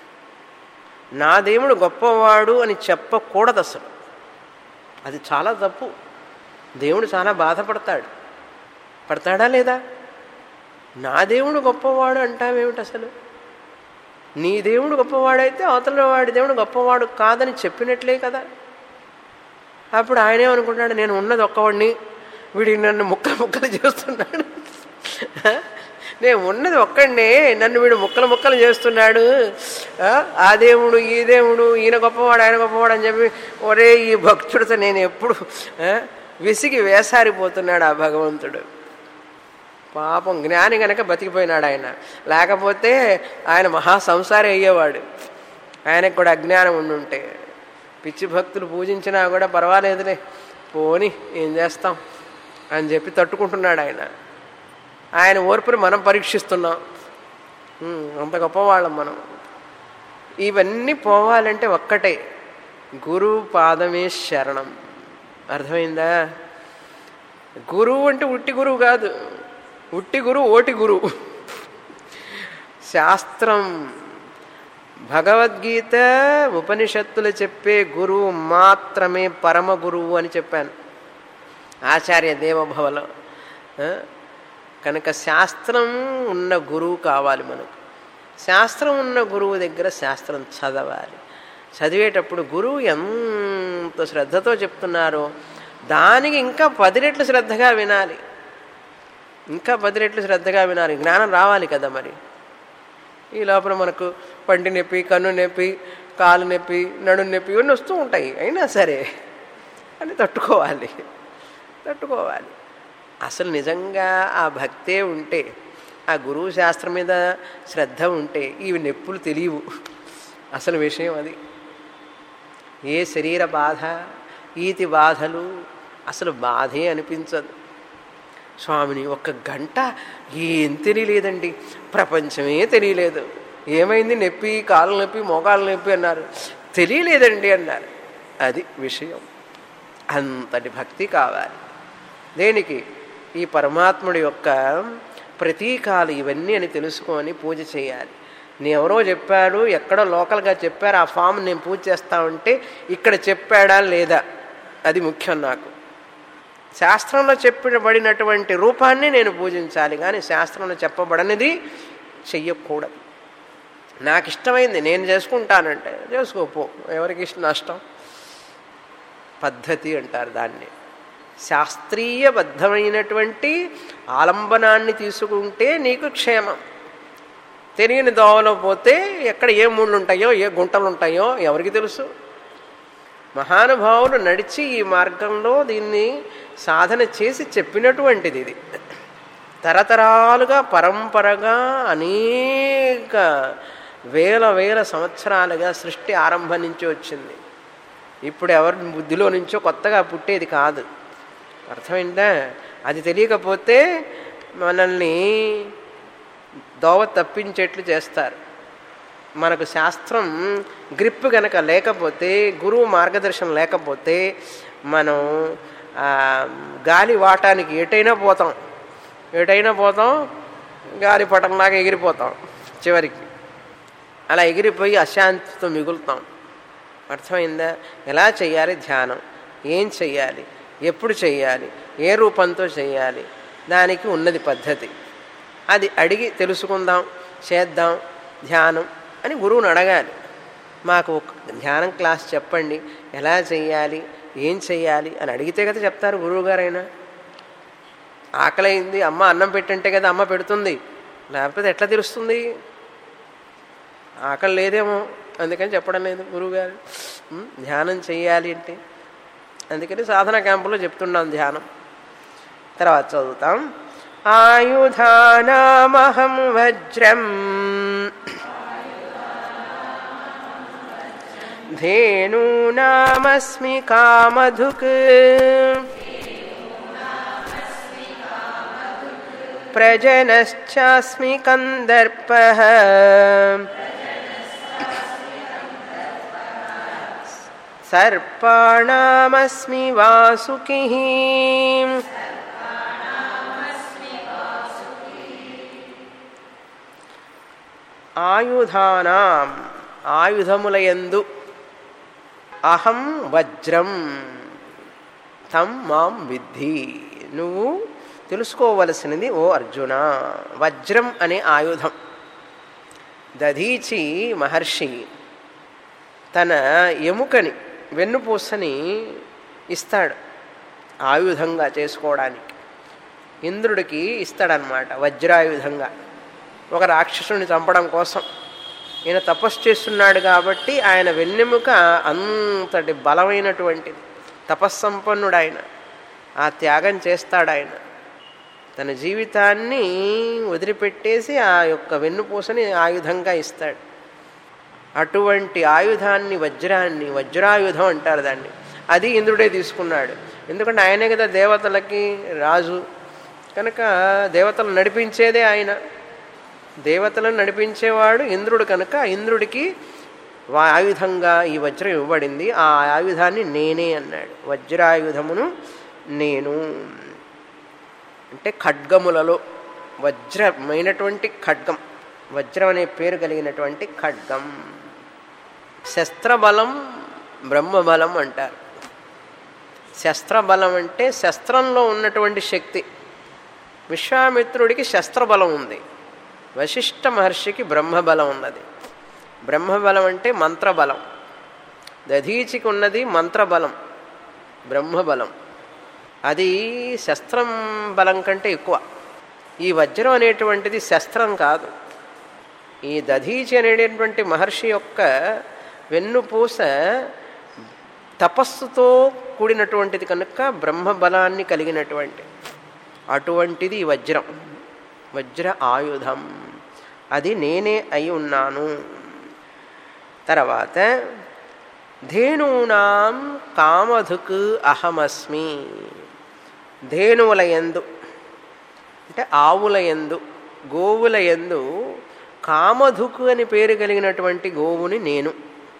నా దేవుడు గొప్పవాడు అని చెప్పకూడదు అసలు అది చాలా తప్పు దేవుడు చాలా బాధపడతాడు పడతాడా లేదా నా దేవుడు గొప్పవాడు అంటావేమిటి అసలు నీ దేవుడు గొప్పవాడైతే అవతల వాడి దేవుడు గొప్పవాడు కాదని చెప్పినట్లే కదా అప్పుడు ఆయనేమనుకుంటాడు నేను ఉన్నది ఒక్కవాడిని వీడికి నన్ను ముక్కలు ముక్కలు చేస్తున్నాడు నేను ఉన్నది ఒక్కడినే నన్ను వీడు ముక్కలు ముక్కలు చేస్తున్నాడు ఆ, ఆ దేవుడు ఈ దేవుడు ఈయన గొప్పవాడు ఆయన గొప్పవాడు అని చెప్పి ఒరే ఈ భక్తుడితో నేను ఎప్పుడు ఆ, విసిగి వేసారిపోతున్నాడు ఆ భగవంతుడు పాపం జ్ఞాని గనక బతికిపోయినాడు ఆయన లేకపోతే ఆయన మహా సంసారి అయ్యేవాడు ఆయనకు కూడా అజ్ఞానం ఉండుంటే పిచ్చి భక్తులు పూజించినా కూడా పర్వాలేదులే పోని ఏం చేస్తాం అని చెప్పి తట్టుకుంటున్నాడు ఆయన ఆయన ఓర్పుని మనం పరీక్షిస్తున్నాం ఉమ్, అంత గొప్పవాళ్ళం మనం ఇవన్నీ పోవాలంటే ఒక్కటే గురువు పాదమే శరణం అర్థమైందా గురువు అంటే ఉట్టి గురువు కాదు ఉట్టి గురువు ఓటి గురువు శాస్త్రం భగవద్గీత ఉపనిషత్తులు చెప్పే గురువు మాత్రమే పరమ గురువు అని చెప్పాను ఆచార్య దేవభవలో ఆ? కనుక శాస్త్రం ఉన్న గురువు కావాలి మనకు శాస్త్రం ఉన్న గురువు దగ్గర శాస్త్రం చదవాలి చదివేటప్పుడు గురువు ఎంత శ్రద్ధతో చెప్తున్నారో దానికి ఇంకా పది రెట్లు శ్రద్ధగా వినాలి ఇంకా పది రెట్లు శ్రద్ధగా వినాలి జ్ఞానం రావాలి కదా మరి ఈ లోపల మనకు పంటి నొప్పి కన్ను నొప్పి కాలు నొప్పి నడు నొప్పి ఇవన్నీ వస్తూ ఉంటాయి అయినా సరే అని తట్టుకోవాలి తట్టుకోవాలి అసలు నిజంగా ఆ భక్తే ఉంటే ఆ గురువు శాస్త్రం మీద శ్రద్ధ ఉంటే ఇవి నొప్పులు తెలియవు అసలు విషయం అది ఏ శరీర బాధ ఈతి బాధలు అసలు బాధే అనిపించదు స్వామిని ఒక్క గంట ఏం తెలియలేదండి ప్రపంచమే తెలియలేదు ఏమైంది నొప్పి కాలు నొప్పి మోకాలు నొప్పి అన్నారు తెలియలేదండి అన్నారు అది విషయం అంతటి భక్తి కావాలి దేనికి ఈ పరమాత్ముడి యొక్క ప్రతీకాలు ఇవన్నీ అని తెలుసుకొని పూజ చేయాలి నీ ఎవరో చెప్పాడు ఎక్కడో లోకల్గా చెప్పారు ఆ ఫామ్ నేను పూజ చేస్తా ఉంటే ఇక్కడ చెప్పాడా లేదా అది ముఖ్యం నాకు శాస్త్రంలో చెప్పబడినటువంటి రూపాన్ని నేను పూజించాలి కానీ శాస్త్రంలో చెప్పబడనిది చెయ్యకూడదు నాకు ఇష్టమైంది నేను చేసుకుంటానంటే చేసుకోపో ఎవరికి ఇష్టం నష్టం పద్ధతి అంటారు దాన్ని శాస్త్రీయబద్ధమైనటువంటి ఆలంబనాన్ని తీసుకుంటే నీకు క్షేమం తెలియని దోవలో పోతే ఎక్కడ ఏ ముళ్ళు ఉంటాయో ఏ గుంటలు ఉంటాయో ఎవరికి తెలుసు మహానుభావులు నడిచి ఈ మార్గంలో దీన్ని సాధన చేసి చెప్పినటువంటిది ఇది తరతరాలుగా పరంపరగా అనేక వేల వేల సంవత్సరాలుగా సృష్టి ఆరంభం నుంచి వచ్చింది ఇప్పుడు ఎవరి బుద్ధిలో నుంచో కొత్తగా పుట్టేది కాదు అర్థమైందా అది తెలియకపోతే మనల్ని దోవ తప్పించేట్లు చేస్తారు మనకు శాస్త్రం గ్రిప్ గనక లేకపోతే గురువు మార్గదర్శనం లేకపోతే మనం గాలి వాటానికి ఎటైనా పోతాం ఎటైనా పోతాం గాలి పటంలాగా ఎగిరిపోతాం చివరికి అలా ఎగిరిపోయి అశాంతితో మిగులుతాం అర్థమైందా ఎలా చేయాలి ధ్యానం ఏం చెయ్యాలి ఎప్పుడు చెయ్యాలి ఏ రూపంతో చేయాలి దానికి ఉన్నది పద్ధతి అది అడిగి తెలుసుకుందాం చేద్దాం ధ్యానం అని గురువుని అడగాలి మాకు ఒక ధ్యానం క్లాస్ చెప్పండి ఎలా చెయ్యాలి ఏం చెయ్యాలి అని అడిగితే కదా చెప్తారు గురువుగారైనా ఆకలైంది అమ్మ అన్నం పెట్టంటే కదా అమ్మ పెడుతుంది లేకపోతే ఎట్లా తెలుస్తుంది ఆకలి లేదేమో అందుకని చెప్పడం లేదు గురువుగారు ధ్యానం చెయ్యాలి అంటే అందుకని సాధన క్యాంపులో చెప్తున్నాం ధ్యానం తర్వాత చదువుతాం ఆయుధానామహం వజ్రం ధేనూనామస్మి కామధుక్ ప్రజనశ్చాస్మి కందర్ప సర్పాణమస్మి వాసుకి ఆయుధానాం ఆయుధములయందు అహం వజ్రం తం మాం విద్ధి నువ్వు తెలుసుకోవలసినది ఓ అర్జున వజ్రం అనే ఆయుధం దధీచి మహర్షి తన ఎముకని వెన్నుపూసని ఇస్తాడు ఆయుధంగా చేసుకోవడానికి ఇంద్రుడికి ఇస్తాడనమాట వజ్రాయుధంగా ఒక రాక్షసుని చంపడం కోసం ఈయన తపస్సు చేస్తున్నాడు కాబట్టి ఆయన వెన్నెముక అంతటి బలమైనటువంటిది తపస్సంపన్నుడు ఆయన ఆ త్యాగం చేస్తాడు ఆయన తన జీవితాన్ని వదిలిపెట్టేసి ఆ యొక్క వెన్నుపూసని ఆయుధంగా ఇస్తాడు అటువంటి ఆయుధాన్ని వజ్రాన్ని వజ్రాయుధం అంటారు దాన్ని అది ఇంద్రుడే తీసుకున్నాడు ఎందుకంటే ఆయనే కదా దేవతలకి రాజు కనుక దేవతలు నడిపించేదే ఆయన దేవతలను నడిపించేవాడు ఇంద్రుడు కనుక ఇంద్రుడికి ఆయుధంగా ఈ వజ్రం ఇవ్వబడింది ఆ ఆయుధాన్ని నేనే అన్నాడు వజ్రాయుధమును నేను అంటే ఖడ్గములలో వజ్రమైనటువంటి ఖడ్గం వజ్రం అనే పేరు కలిగినటువంటి ఖడ్గం శస్త్రబలం బ్రహ్మబలం అంటారు శస్త్రబలం అంటే శస్త్రంలో ఉన్నటువంటి శక్తి విశ్వామిత్రుడికి శస్త్రబలం ఉంది వశిష్ఠ మహర్షికి బ్రహ్మబలం ఉన్నది బ్రహ్మబలం అంటే మంత్రబలం దధీచికి ఉన్నది మంత్రబలం బ్రహ్మబలం అది శస్త్రం బలం కంటే ఎక్కువ ఈ వజ్రం అనేటువంటిది శస్త్రం కాదు ఈ దధీచి అనేటటువంటి మహర్షి యొక్క వెన్నుపూస తపస్సుతో కూడినటువంటిది కనుక బ్రహ్మబలాన్ని కలిగినటువంటి అటువంటిది ఈ వజ్రం వజ్ర ఆయుధం అది నేనే అయి ఉన్నాను తర్వాత ధేనూనాం కామధుక్ అహమస్మి ధేనువుల ఎందు అంటే ఆవుల ఎందు గోవుల ఎందు కామధుకు అని పేరు కలిగినటువంటి గోవుని నేను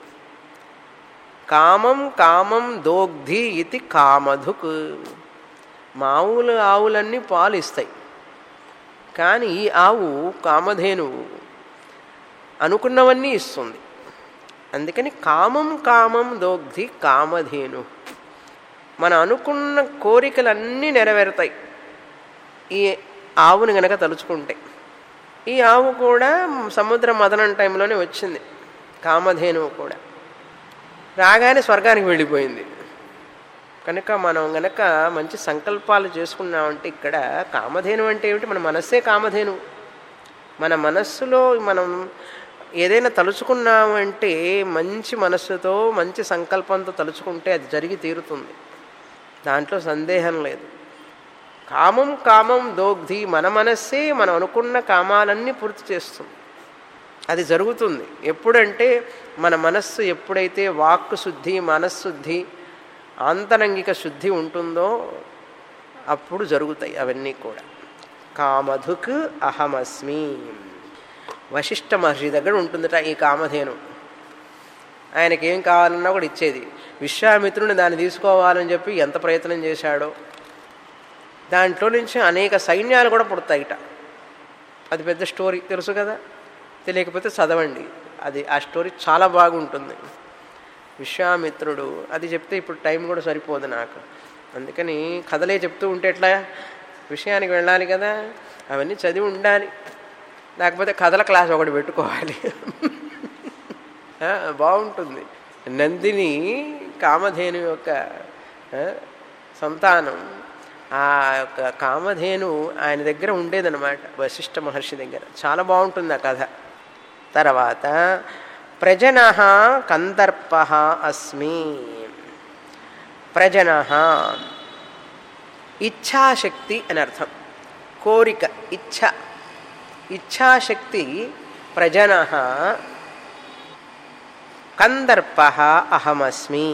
కామం కామం దోగ్ధి ఇది కామధుక్ మావులు ఆవులన్నీ పాలు ఇస్తాయి కానీ ఈ ఆవు కామధేనువు అనుకున్నవన్నీ ఇస్తుంది అందుకని కామం కామం దోగ్ధి కామధేను మనం అనుకున్న కోరికలన్నీ నెరవేరుతాయి ఈ ఆవుని గనక తలుచుకుంటే ఈ ఆవు కూడా సముద్ర మదనం టైంలోనే వచ్చింది కామధేనువు కూడా రాగానే స్వర్గానికి వెళ్ళిపోయింది కనుక మనం గనక మంచి సంకల్పాలు చేసుకున్నామంటే ఇక్కడ కామధేను అంటే ఏమిటి మన మనస్సే కామధేను మన మనస్సులో మనం ఏదైనా తలుచుకున్నామంటే మంచి మనస్సుతో మంచి సంకల్పంతో తలుచుకుంటే అది జరిగి తీరుతుంది దాంట్లో సందేహం లేదు కామం కామం దోగ్ధి మన మనస్సే మనం అనుకున్న కామాలన్నీ పూర్తి చేస్తుంది అది జరుగుతుంది ఎప్పుడంటే మన మనస్సు ఎప్పుడైతే వాక్కు శుద్ధి మనస్శుద్ధి ఆంతరంగిక శుద్ధి ఉంటుందో అప్పుడు జరుగుతాయి అవన్నీ కూడా కామధుక్ అహమస్మి వశిష్ఠ మహర్షి దగ్గర ఉంటుందట ఈ కామధేను ఆయనకి ఏం కావాలన్నా కూడా ఇచ్చేది విశ్వామిత్రుని దాన్ని తీసుకోవాలని చెప్పి ఎంత ప్రయత్నం చేశాడో దాంట్లో నుంచి అనేక సైన్యాలు కూడా పుడతాయిట అది పెద్ద స్టోరీ తెలుసు కదా తెలియకపోతే చదవండి అది ఆ స్టోరీ చాలా బాగుంటుంది విశ్వామిత్రుడు అది చెప్తే ఇప్పుడు టైం కూడా సరిపోదు నాకు అందుకని కథలే చెప్తూ ఉంటే ఎట్లా విషయానికి వెళ్ళాలి కదా అవన్నీ చదివి ఉండాలి లేకపోతే కథల క్లాస్ ఒకటి పెట్టుకోవాలి బాగుంటుంది నందిని కామధేను యొక్క సంతానం ఆ యొక్క కామధేను ఆయన దగ్గర ఉండేదన్నమాట వశిష్ఠ మహర్షి దగ్గర చాలా బాగుంటుంది ఆ కథ తర్వాత ప్రజన కందర్ప అస్మి ప్రజన ఇచ్ఛాశక్తి అని అర్థం కోరిక ఇచ్ఛ ఇచ్ఛాశక్తి ప్రజన కందర్ప అహమస్మి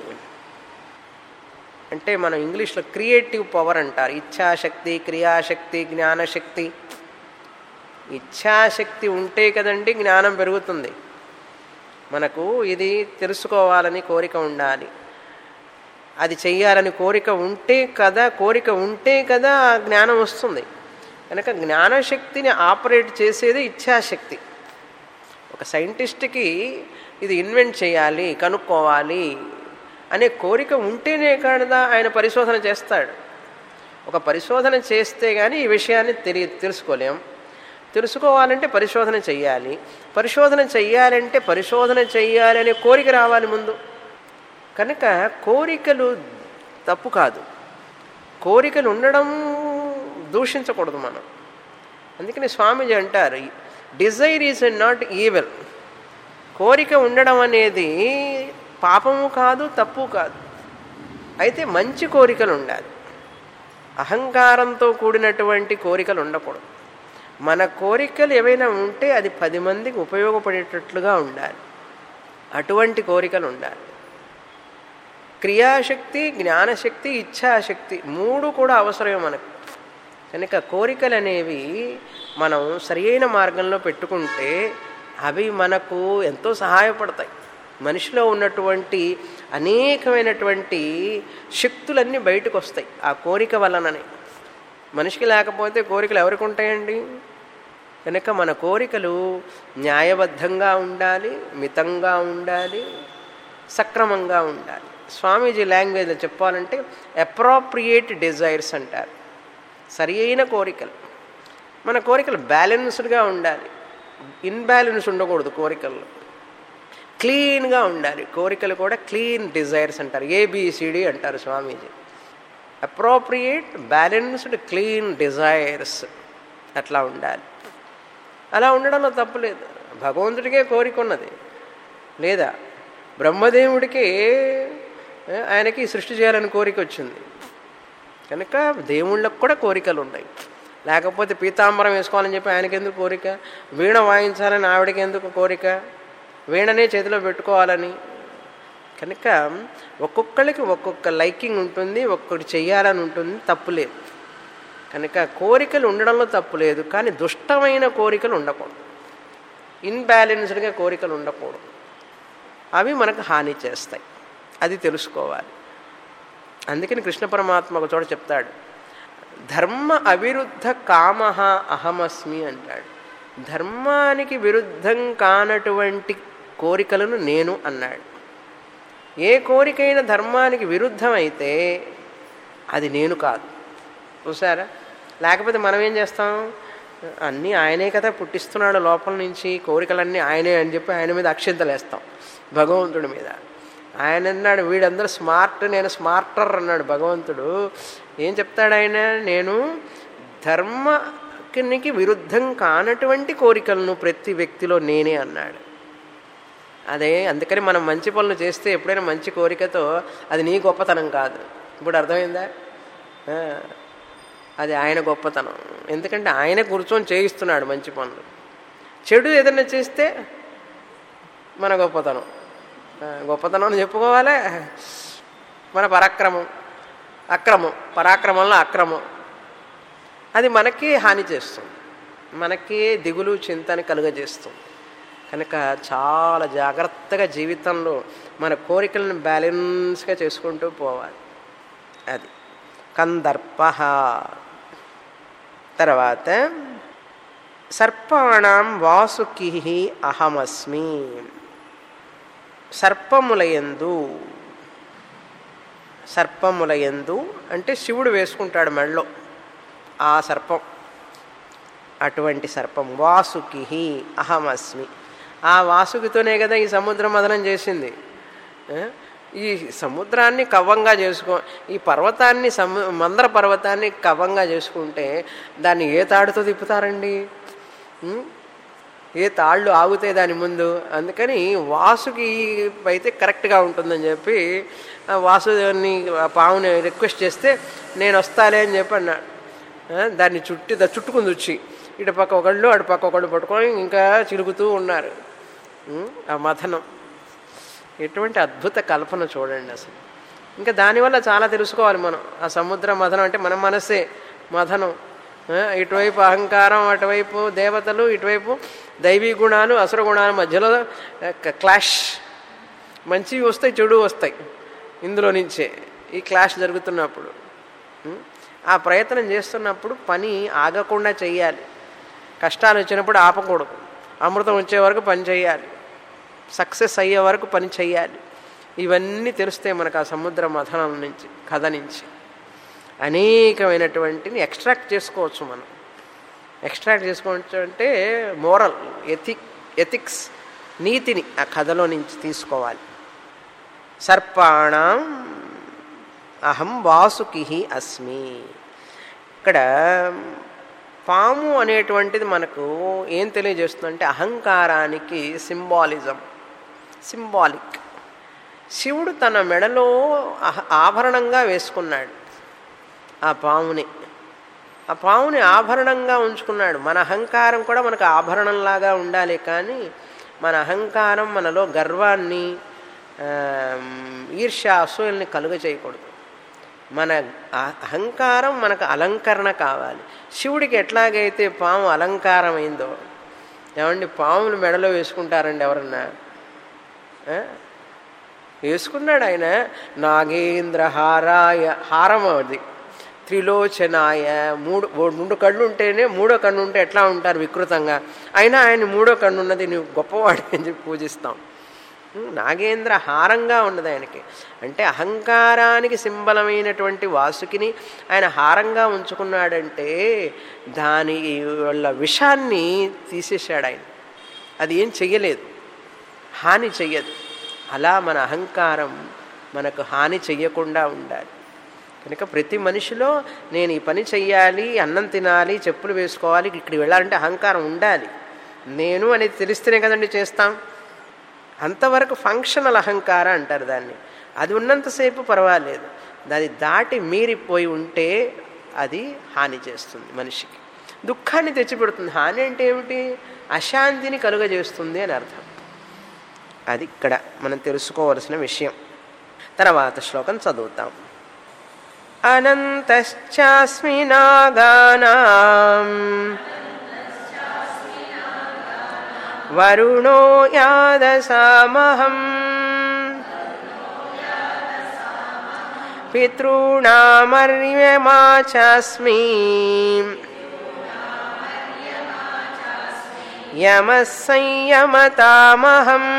అంటే మనం ఇంగ్లీష్లో క్రియేటివ్ పవర్ అంటారు ఇచ్ఛాశక్తి క్రియాశక్తి జ్ఞానశక్తి ఇచ్ఛాశక్తి ఉంటే కదండి జ్ఞానం పెరుగుతుంది మనకు ఇది తెలుసుకోవాలని కోరిక ఉండాలి అది చెయ్యాలని కోరిక ఉంటే కదా కోరిక ఉంటే కదా ఆ జ్ఞానం వస్తుంది కనుక జ్ఞానశక్తిని ఆపరేట్ చేసేది ఇచ్ఛాశక్తి ఒక సైంటిస్ట్కి ఇది ఇన్వెంట్ చేయాలి కనుక్కోవాలి అనే కోరిక ఉంటేనే కదా ఆయన పరిశోధన చేస్తాడు ఒక పరిశోధన చేస్తే కానీ ఈ విషయాన్ని తెలియ తెలుసుకోలేం తెలుసుకోవాలంటే పరిశోధన చెయ్యాలి పరిశోధన చెయ్యాలంటే పరిశోధన చెయ్యాలి అనే కోరిక రావాలి ముందు కనుక కోరికలు తప్పు కాదు కోరికలు ఉండడం దూషించకూడదు మనం అందుకని స్వామీజీ అంటారు డిజైర్ ఈజ్ నాట్ ఈవెల్ కోరిక ఉండడం అనేది పాపము కాదు తప్పు కాదు అయితే మంచి కోరికలు ఉండాలి అహంకారంతో కూడినటువంటి కోరికలు ఉండకూడదు మన కోరికలు ఏవైనా ఉంటే అది పది మందికి ఉపయోగపడేటట్లుగా ఉండాలి అటువంటి కోరికలు ఉండాలి క్రియాశక్తి జ్ఞానశక్తి ఇచ్ఛాశక్తి మూడు కూడా అవసరమే మనకు కనుక కోరికలు అనేవి మనం సరియైన మార్గంలో పెట్టుకుంటే అవి మనకు ఎంతో సహాయపడతాయి మనిషిలో ఉన్నటువంటి అనేకమైనటువంటి శక్తులన్నీ బయటకు వస్తాయి ఆ కోరిక వలననే మనిషికి లేకపోతే కోరికలు ఎవరికి ఉంటాయండి కనుక మన కోరికలు న్యాయబద్ధంగా ఉండాలి మితంగా ఉండాలి సక్రమంగా ఉండాలి స్వామీజీ లాంగ్వేజ్లో చెప్పాలంటే అప్రాప్రియేట్ డిజైర్స్ అంటారు సరి అయిన కోరికలు మన కోరికలు బ్యాలెన్స్డ్గా ఉండాలి ఇన్బ్యాలెన్స్ ఉండకూడదు కోరికల్లో క్లీన్గా ఉండాలి కోరికలు కూడా క్లీన్ డిజైర్స్ అంటారు ఏబిసిడి అంటారు Swamiji appropriate balanced clean desires అట్లా ఉండాలి అలా ఉండడంలో తప్పులేదు భగవంతుడికే కోరిక ఉన్నది లేదా బ్రహ్మదేవుడికి ఆయనకి సృష్టి చేయాలని కోరిక వచ్చింది కనుక దేవుళ్ళకు కూడా కోరికలు ఉన్నాయి లేకపోతే పీతాంబరం వేసుకోవాలని చెప్పి ఆయనకి ఎందుకు కోరిక వీణ వాయించాలని ఆవిడకి ఎందుకు కోరిక వీణనే చేతిలో పెట్టుకోవాలని కనుక ఒక్కొక్కరికి ఒక్కొక్క లైకింగ్ ఉంటుంది ఒక్కొక్కటి చెయ్యాలని ఉంటుంది తప్పులేదు కనుక కోరికలు ఉండడంలో తప్పు లేదు కానీ దుష్టమైన కోరికలు ఉండకూడదు ఇన్బ్యాలెన్స్డ్గా కోరికలు ఉండకూడదు అవి మనకు హాని చేస్తాయి అది తెలుసుకోవాలి అందుకని కృష్ణ పరమాత్మ ఒక చోట చెప్తాడు ధర్మ అవిరుద్ధ కామ అహమస్మి అంటాడు ధర్మానికి విరుద్ధం కానటువంటి కోరికలను నేను అన్నాడు ఏ కోరికైనా ధర్మానికి విరుద్ధమైతే అది నేను కాదు చూసారా లేకపోతే మనం ఏం చేస్తాం అన్నీ ఆయనే కదా పుట్టిస్తున్నాడు లోపల నుంచి కోరికలన్నీ ఆయనే అని చెప్పి ఆయన మీద అక్షింతలు వేస్తాం భగవంతుడి మీద ఆయన అన్నాడు వీడందరూ స్మార్ట్ నేను స్మార్టర్ అన్నాడు భగవంతుడు ఏం చెప్తాడు ఆయన నేను ధర్మకి విరుద్ధం కానటువంటి కోరికలను ప్రతి వ్యక్తిలో నేనే అన్నాడు అదే అందుకని మనం మంచి పనులు చేస్తే ఎప్పుడైనా మంచి కోరికతో అది నీ గొప్పతనం కాదు ఇప్పుడు అర్థమైందా అది ఆయన గొప్పతనం ఎందుకంటే ఆయన కూర్చొని చేయిస్తున్నాడు మంచి పనులు చెడు ఏదైనా చేస్తే మన గొప్పతనం గొప్పతనం అని చెప్పుకోవాలే మన పరాక్రమం అక్రమం పరాక్రమంలో అక్రమం అది మనకి హాని చేస్తుంది మనకి దిగులు చింతని కలుగజేస్తుంది కనుక చాలా జాగ్రత్తగా జీవితంలో మన కోరికలను బ్యాలెన్స్గా చేసుకుంటూ పోవాలి అది కందర్ప తర్వాత సర్పాణం వాసుకి అహమస్మి సర్పములయందు సర్పములయందు అంటే శివుడు వేసుకుంటాడు మెడలో ఆ సర్పం అటువంటి సర్పం వాసుకి అహమస్మి ఆ వాసుకితోనే కదా ఈ సముద్ర మదనం చేసింది ఈ సముద్రాన్ని కవ్వంగా చేసుకో ఈ పర్వతాన్ని సము మందర పర్వతాన్ని కవ్వంగా చేసుకుంటే దాన్ని ఏ తాడుతో తిప్పుతారండి ఏ తాళ్ళు ఆగుతాయి దాని ముందు అందుకని వాసుకి అయితే కరెక్ట్గా ఉంటుందని చెప్పి వాసుదేవుని పావుని రిక్వెస్ట్ చేస్తే నేను వస్తాలే అని చెప్పి అన్నాడు దాన్ని చుట్టి చుట్టుకుంది వచ్చి ఇటు పక్క ఒకళ్ళు అటు పక్క ఒకళ్ళు పట్టుకొని ఇంకా చిలుగుతూ ఉన్నారు ఆ మథనం ఎటువంటి అద్భుత కల్పన చూడండి అసలు ఇంకా దానివల్ల చాలా తెలుసుకోవాలి మనం ఆ సముద్ర మథనం అంటే మన మనసే మథనం ఇటువైపు అహంకారం అటువైపు దేవతలు ఇటువైపు దైవీ గుణాలు అసుర గుణాల మధ్యలో క్లాష్ మంచివి వస్తాయి చెడు వస్తాయి ఇందులో నుంచే ఈ క్లాష్ జరుగుతున్నప్పుడు ఆ ప్రయత్నం చేస్తున్నప్పుడు పని ఆగకుండా చెయ్యాలి కష్టాలు వచ్చినప్పుడు ఆపకూడదు అమృతం వచ్చే వరకు పని చేయాలి సక్సెస్ అయ్యే వరకు పని చేయాలి ఇవన్నీ తెలుస్తాయి మనకు ఆ సముద్ర మథనం నుంచి కథ నుంచి అనేకమైనటువంటిని ఎక్స్ట్రాక్ట్ చేసుకోవచ్చు మనం ఎక్స్ట్రాక్ట్ చేసుకోవచ్చు అంటే మోరల్ ఎథిక్ ఎథిక్స్ నీతిని ఆ కథలో నుంచి తీసుకోవాలి సర్పాణం అహం వాసుకి అస్మి ఇక్కడ పాము అనేటువంటిది మనకు ఏం తెలియజేస్తుందంటే అహంకారానికి సింబాలిజం సింబాలిక్ శివుడు తన మెడలో ఆభరణంగా వేసుకున్నాడు ఆ పాముని ఆ పాముని ఆభరణంగా ఉంచుకున్నాడు మన అహంకారం కూడా మనకు ఆభరణంలాగా ఉండాలి కానీ మన అహంకారం మనలో గర్వాన్ని ఈర్ష్య అసూయల్ని కలుగ చేయకూడదు మన అహంకారం మనకు అలంకరణ కావాలి శివుడికి ఎట్లాగైతే పాము అలంకారం అయిందో ఏమండి పాములు మెడలో వేసుకుంటారండి ఎవరన్నా వేసుకున్నాడు ఆయన నాగేంద్ర హారాయ హారం అది త్రిలోచనాయ మూడు ఓ రెండు కళ్ళు ఉంటేనే మూడో కన్ను ఉంటే ఎట్లా ఉంటారు వికృతంగా అయినా ఆయన మూడో కన్ను ఉన్నది నువ్వు గొప్పవాడి అని చెప్పి పూజిస్తాం నాగేంద్ర హారంగా ఉన్నది ఆయనకి అంటే అహంకారానికి సింబలమైనటువంటి వాసుకిని ఆయన హారంగా ఉంచుకున్నాడంటే దాని వల్ల విషాన్ని తీసేశాడు ఆయన అది ఏం చెయ్యలేదు హాని చెయ్యదు అలా మన అహంకారం మనకు హాని చెయ్యకుండా ఉండాలి కనుక ప్రతి మనిషిలో నేను ఈ పని చెయ్యాలి అన్నం తినాలి చెప్పులు వేసుకోవాలి ఇక్కడికి వెళ్ళాలంటే అహంకారం ఉండాలి నేను అనేది తెలిస్తేనే కదండి చేస్తాం అంతవరకు ఫంక్షనల్ అహంకారం అంటారు దాన్ని అది ఉన్నంతసేపు పర్వాలేదు దాన్ని దాటి మీరిపోయి ఉంటే అది హాని చేస్తుంది మనిషికి దుఃఖాన్ని తెచ్చిపెడుతుంది హాని అంటే ఏమిటి అశాంతిని కలుగజేస్తుంది అని అర్థం అది ఇక్కడ మనం తెలుసుకోవలసిన విషయం తర్వాత శ్లోకం చదువుతాం అనంతశ్చాస్మి నాగానాం వరుణో యాదసామహం పితॄణామర్యమా చాస్మి యమः సంయమతామహం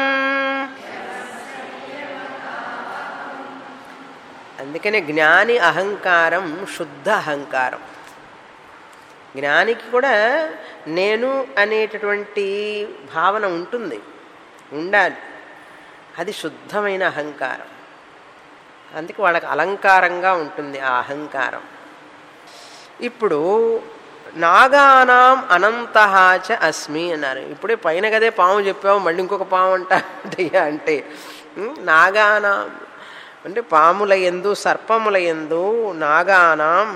అందుకనే జ్ఞాని అహంకారం శుద్ధ అహంకారం జ్ఞానికి కూడా నేను అనేటటువంటి భావన ఉంటుంది ఉండాలి అది శుద్ధమైన అహంకారం అందుకే వాళ్ళకి అలంకారంగా ఉంటుంది ఆ అహంకారం ఇప్పుడు నాగానాం అనంతహాచ అస్మి అన్నారు ఇప్పుడే పైన కదే పాము చెప్పావు మళ్ళీ ఇంకొక పాము అంటాయ్యా అంటే నాగానాం అంటే పాముల ఎందు సర్పముల ఎందు నాగానాం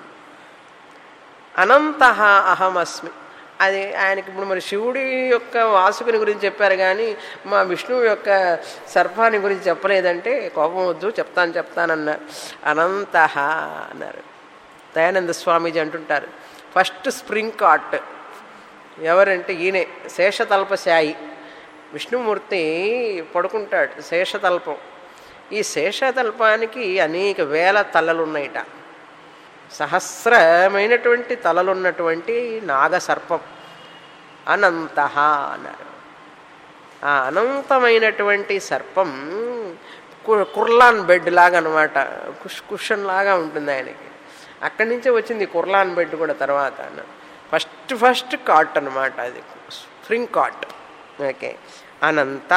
అనంత అహమస్మి అది ఆయనకి ఇప్పుడు మరి శివుడి యొక్క వాసుకుని గురించి చెప్పారు కానీ మా విష్ణువు యొక్క సర్పాన్ని గురించి చెప్పలేదంటే కోపం వద్దు చెప్తాను చెప్తానన్నారు అనంత అన్నారు దయానంద స్వామీజీ అంటుంటారు ఫస్ట్ స్ప్రింగ్ కాట్ ఎవరంటే ఈయనే శేషతల్పశాయి విష్ణుమూర్తి పడుకుంటాడు శేషతల్పం ఈ శేషతల్పానికి అనేక వేల తలలు ఉన్నాయిట సహస్రమైనటువంటి తలలున్నటువంటి నాగసర్పం అనంత అన్నారు ఆ అనంతమైనటువంటి సర్పం కుర్లాన్ బెడ్ లాగా అనమాట కుష్ కుషన్ లాగా ఉంటుంది ఆయనకి అక్కడి నుంచే వచ్చింది కుర్లాన్ బెడ్ కూడా తర్వాత ఫస్ట్ ఫస్ట్ కాట్ అనమాట అది స్ప్రింగ్ కాట్ ఓకే అనంత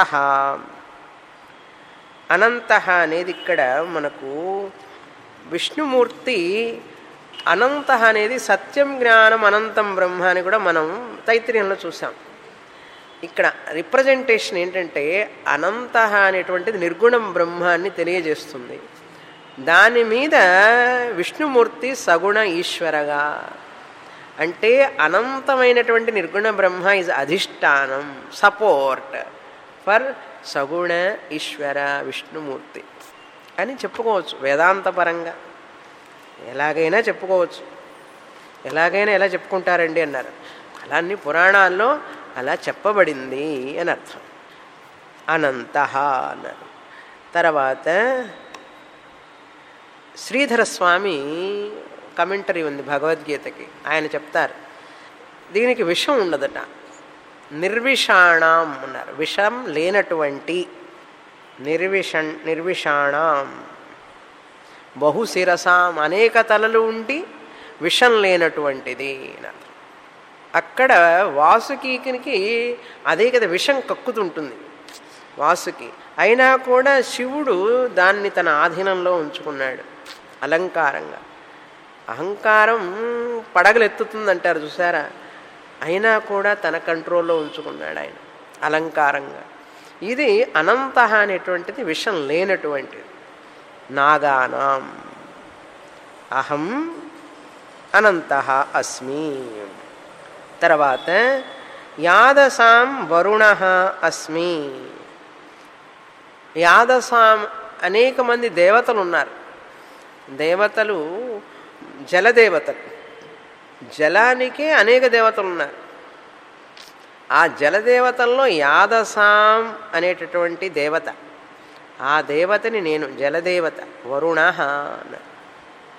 అనంత అనేది ఇక్కడ మనకు విష్ణుమూర్తి అనంత అనేది సత్యం జ్ఞానం అనంతం బ్రహ్మ అని కూడా మనం తైత్రీయంలో చూసాం ఇక్కడ రిప్రజెంటేషన్ ఏంటంటే అనంత అనేటువంటిది నిర్గుణం బ్రహ్మాన్ని తెలియజేస్తుంది దాని మీద విష్ణుమూర్తి సగుణ ఈశ్వరగా అంటే అనంతమైనటువంటి నిర్గుణ బ్రహ్మ ఇస్ అధిష్టానం సపోర్ట్ ఫర్ సగుణ ఈశ్వర విష్ణుమూర్తి అని చెప్పుకోవచ్చు వేదాంతపరంగా ఎలాగైనా చెప్పుకోవచ్చు ఎలాగైనా ఎలా చెప్పుకుంటారండి అన్నారు అలా అన్ని పురాణాల్లో అలా చెప్పబడింది అని అర్థం అనంత అన్నారు తర్వాత శ్రీధర స్వామి కమెంటరీ ఉంది భగవద్గీతకి ఆయన చెప్తారు దీనికి విషం ఉండదట నిర్విషాణం అన్నారు విషం లేనటువంటి నిర్విషణ్ నిర్విషాణం బహుశిరసాం అనేక తలలు ఉండి విషం లేనటువంటిది అన్నారు అక్కడ వాసుకీకి అదే కదా విషం కక్కుతుంటుంది వాసుకి అయినా కూడా శివుడు దాన్ని తన ఆధీనంలో ఉంచుకున్నాడు అలంకారంగా అహంకారం పడగలెత్తుతుందంటారు చూసారా అయినా కూడా తన కంట్రోల్లో ఉంచుకున్నాడు ఆయన అలంకారంగా ఇది అనంత అనేటువంటిది విషం లేనటువంటిది నాగానాం అహం అనంత అస్మి తర్వాత యాదసాం వరుణ అస్మి యాదసాం అనేక మంది దేవతలు ఉన్నారు దేవతలు జలదేవతలు జలానికే అనేక దేవతలు ఉన్నారు ఆ జలదేవతల్లో యాదసాం అనేటటువంటి దేవత ఆ దేవతని నేను జలదేవత వరుణ అన్నారు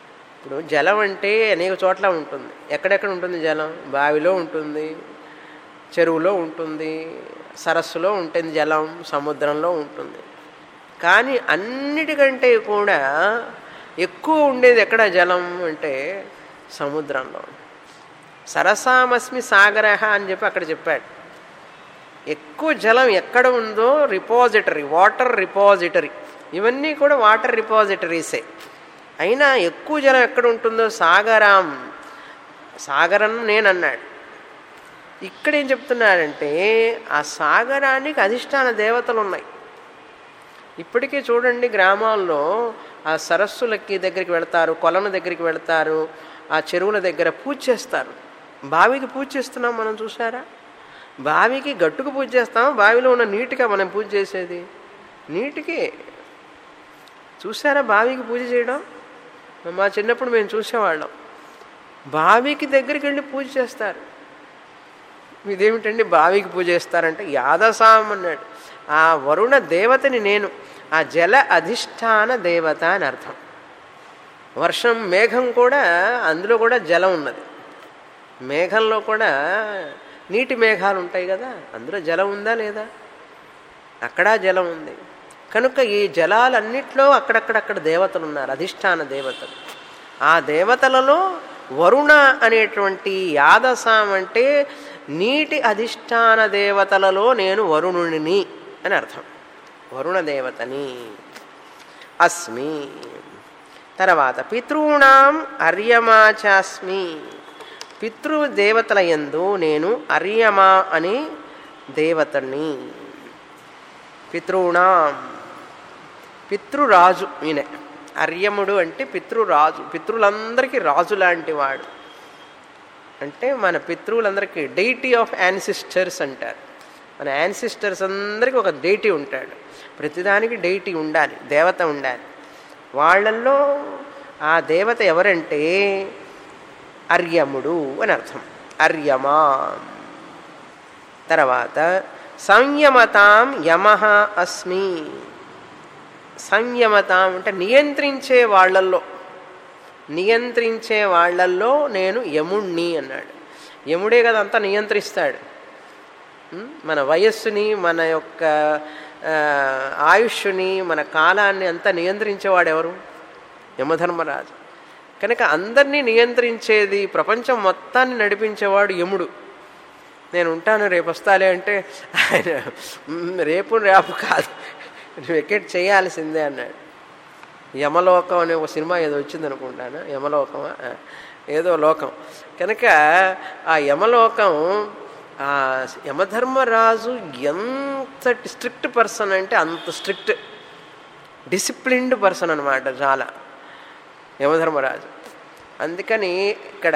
ఇప్పుడు జలం అంటే అనేక చోట్ల ఉంటుంది ఎక్కడెక్కడ ఉంటుంది జలం బావిలో ఉంటుంది చెరువులో ఉంటుంది సరస్సులో ఉంటుంది జలం సముద్రంలో ఉంటుంది కానీ అన్నిటికంటే కూడా ఎక్కువ ఉండేది ఎక్కడ జలం అంటే సముద్రంలో సరసామస్మి సాగర అని చెప్పి అక్కడ చెప్పాడు ఎక్కువ జలం ఎక్కడ ఉందో రిపాజిటరీ వాటర్ రిపాజిటరీ ఇవన్నీ కూడా వాటర్ రిపాజిటరీసే అయినా ఎక్కువ జలం ఎక్కడ ఉంటుందో సాగరం సాగరం నేను అన్నాడు ఇక్కడ ఏం చెప్తున్నాడంటే ఆ సాగరానికి అధిష్టాన దేవతలు ఉన్నాయి ఇప్పటికీ చూడండి గ్రామాల్లో ఆ సరస్సులకి దగ్గరికి వెళ్తారు కొలను దగ్గరికి వెళ్తారు ఆ చెరువుల దగ్గర పూజ చేస్తారు బావికి పూజ చేస్తున్నాం మనం చూసారా బావికి గట్టుకు పూజ చేస్తాం బావిలో ఉన్న నీటిగా మనం పూజ చేసేది నీటికి చూసారా బావికి పూజ చేయడం మా చిన్నప్పుడు మేము చూసేవాళ్ళం బావికి దగ్గరికి వెళ్ళి పూజ చేస్తారు ఇదేమిటండి బావికి పూజ చేస్తారంటే యాదసాం అన్నాడు ఆ వరుణ దేవతని నేను ఆ జల అధిష్టాన దేవత అని అర్థం వర్షం మేఘం కూడా అందులో కూడా జలం ఉన్నది మేఘంలో కూడా నీటి మేఘాలు ఉంటాయి కదా అందులో జలం ఉందా లేదా అక్కడ జలం ఉంది కనుక ఈ జలాలన్నిట్లో అక్కడక్కడక్కడ దేవతలు ఉన్నారు అధిష్టాన దేవతలు ఆ దేవతలలో వరుణ అనేటువంటి యాదసాం అంటే నీటి అధిష్టాన దేవతలలో నేను వరుణుని అని అర్థం వరుణ దేవతని అస్మి తర్వాత పితॄణాం అర్యమాచాస్మి పితృదేవతల యందు నేను అర్యమా అని దేవతని పితృణాం పితృరాజు ఈయన అర్యముడు అంటే పితృరాజు పితృలందరికీ రాజు లాంటి వాడు అంటే మన పితృలందరికీ డైటీ ఆఫ్ యాన్సిస్టర్స్ అంటారు మన యాన్సిస్టర్స్ అందరికీ ఒక డైటీ ఉంటాడు ప్రతిదానికి డైటీ ఉండాలి దేవత ఉండాలి వాళ్ళల్లో ఆ దేవత ఎవరంటే అర్యముడు అని అర్థం అర్యమా తర్వాత సంయమతాం యమ అస్మి సంయమతాం అంటే నియంత్రించే వాళ్ళల్లో నియంత్రించే వాళ్ళల్లో నేను యముణ్ణి అన్నాడు యముడే కదా అంతా నియంత్రిస్తాడు ఉం? మన వయస్సుని మన యొక్క ఆ, ఆయుష్ని మన కాలాన్ని అంతా నియంత్రించేవాడు ఎవరు యమధర్మరాజు కనుక అందరినీ నియంత్రించేది ప్రపంచం మొత్తాన్ని నడిపించేవాడు యముడు నేను ఉంటాను రేపు వస్తాలే అంటే ఆయన "మ్, రేపు రేపు కాదు నువ్వు ఎకెట్ చేయాల్సిందే అన్నాడు యమలోకం అనే ఒక సినిమా ఏదో వచ్చింది అనుకుంటాను యమలోకమా ఆ, ఏదో లోకం కనుక ఆ యమలోకం ఆ యమధర్మరాజు ఎంత స్ట్రిక్ట్ పర్సన్ అంటే అంత స్ట్రిక్ట్ డిసిప్లిన్డ్ పర్సన్ అనమాట చాలా యమధర్మరాజు అందుకని ఇక్కడ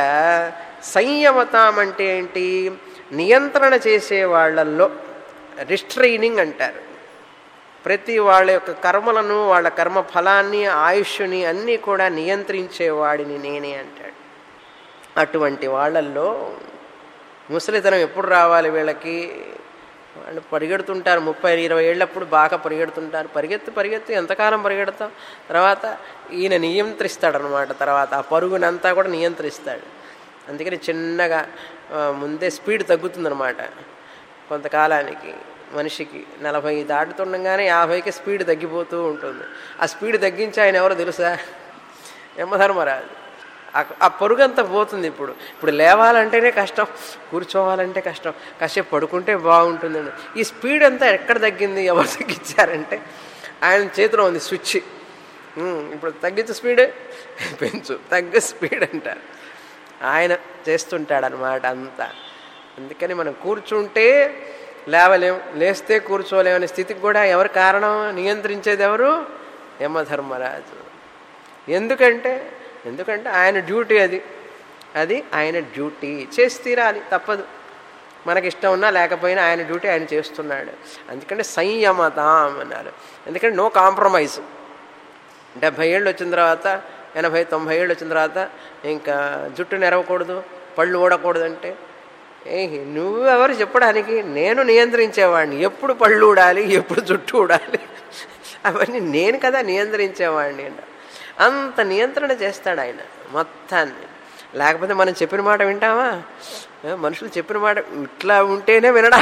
సంయమతం అంటే ఏంటి నియంత్రణ చేసే వాళ్ళల్లో రిస్ట్రైనింగ్ అంటారు ప్రతి వాళ్ళ యొక్క కర్మలను వాళ్ళ కర్మ ఫలాన్ని ఆయుష్ని అన్నీ కూడా నియంత్రించేవాడిని నేనే అంటాడు అటువంటి వాళ్ళల్లో ముసలితనం ఎప్పుడు రావాలి వీళ్ళకి వాళ్ళు పరిగెడుతుంటారు ముప్పై ఇరవై ఏళ్ళప్పుడు బాగా పరిగెడుతుంటారు పరిగెత్తి పరిగెత్తి ఎంతకాలం పరిగెడతాం తర్వాత ఈయన నియంత్రిస్తాడనమాట తర్వాత ఆ పరుగునంతా కూడా నియంత్రిస్తాడు అందుకని చిన్నగా ఆ, ముందే స్పీడ్ తగ్గుతుందనమాట కొంతకాలానికి మనిషికి నలభై దాటుతుండగానే యాభైకి స్పీడ్ తగ్గిపోతూ ఉంటుంది ఆ స్పీడ్ తగ్గించి ఆయన ఎవరో తెలుసా యమధర్మరాజు ఆ- ఆ పరుగంతా పోతుంది ఇప్పుడు ఇప్పుడు లేవాలంటేనే కష్టం కూర్చోవాలంటే కష్టం కాసేపు పడుకుంటే బాగుంటుందండి ఈ స్పీడ్ అంతా ఎక్కడ తగ్గింది ఎవరు తగ్గించారంటే ఆయన చేతిలో ఉంది స్విచ్ ఉమ్, ఇప్పుడు తగ్గించు స్పీడ్ పెంచు తగ్గు స్పీడ్ అంటారు ఆయన చేస్తుంటాడనమాట అంతా అందుకని మనం కూర్చుంటే లేవలేం లేస్తే కూర్చోలేం అనే స్థితికి కూడా ఎవరు కారణం నియంత్రించేది ఎవరు యమధర్మరాజు ఎందుకంటే ఎందుకంటే ఆయన డ్యూటీ అది అది ఆయన డ్యూటీ చేసి తీరాలి తప్పదు మనకి ఇష్టం ఉన్నా లేకపోయినా ఆయన డ్యూటీ ఆయన చేస్తున్నాడు అందుకంటే సంయమతాం అన్నారు ఎందుకంటే నో కాంప్రమైజ్ డెబ్భై ఏళ్ళు వచ్చిన తర్వాత ఎనభై తొంభై ఏళ్ళు వచ్చిన తర్వాత ఇంకా జుట్టు నెరవకూడదు పళ్ళు ఊడకూడదంటే ఏ నువ్వెవరు చెప్పడానికి నేను నియంత్రించేవాడిని ఎప్పుడు పళ్ళు ఊడాలి ఎప్పుడు జుట్టు ఊడాలి అవన్నీ నేను కదా నియంత్రించేవాడిని అన్న అంత నియంత్రణ చేస్తాడు ఆయన మొత్తాన్ని లేకపోతే మనం చెప్పిన మాట వింటామా ఏ, మనుషులు చెప్పిన మాట ఇట్లా ఉంటేనే వినడం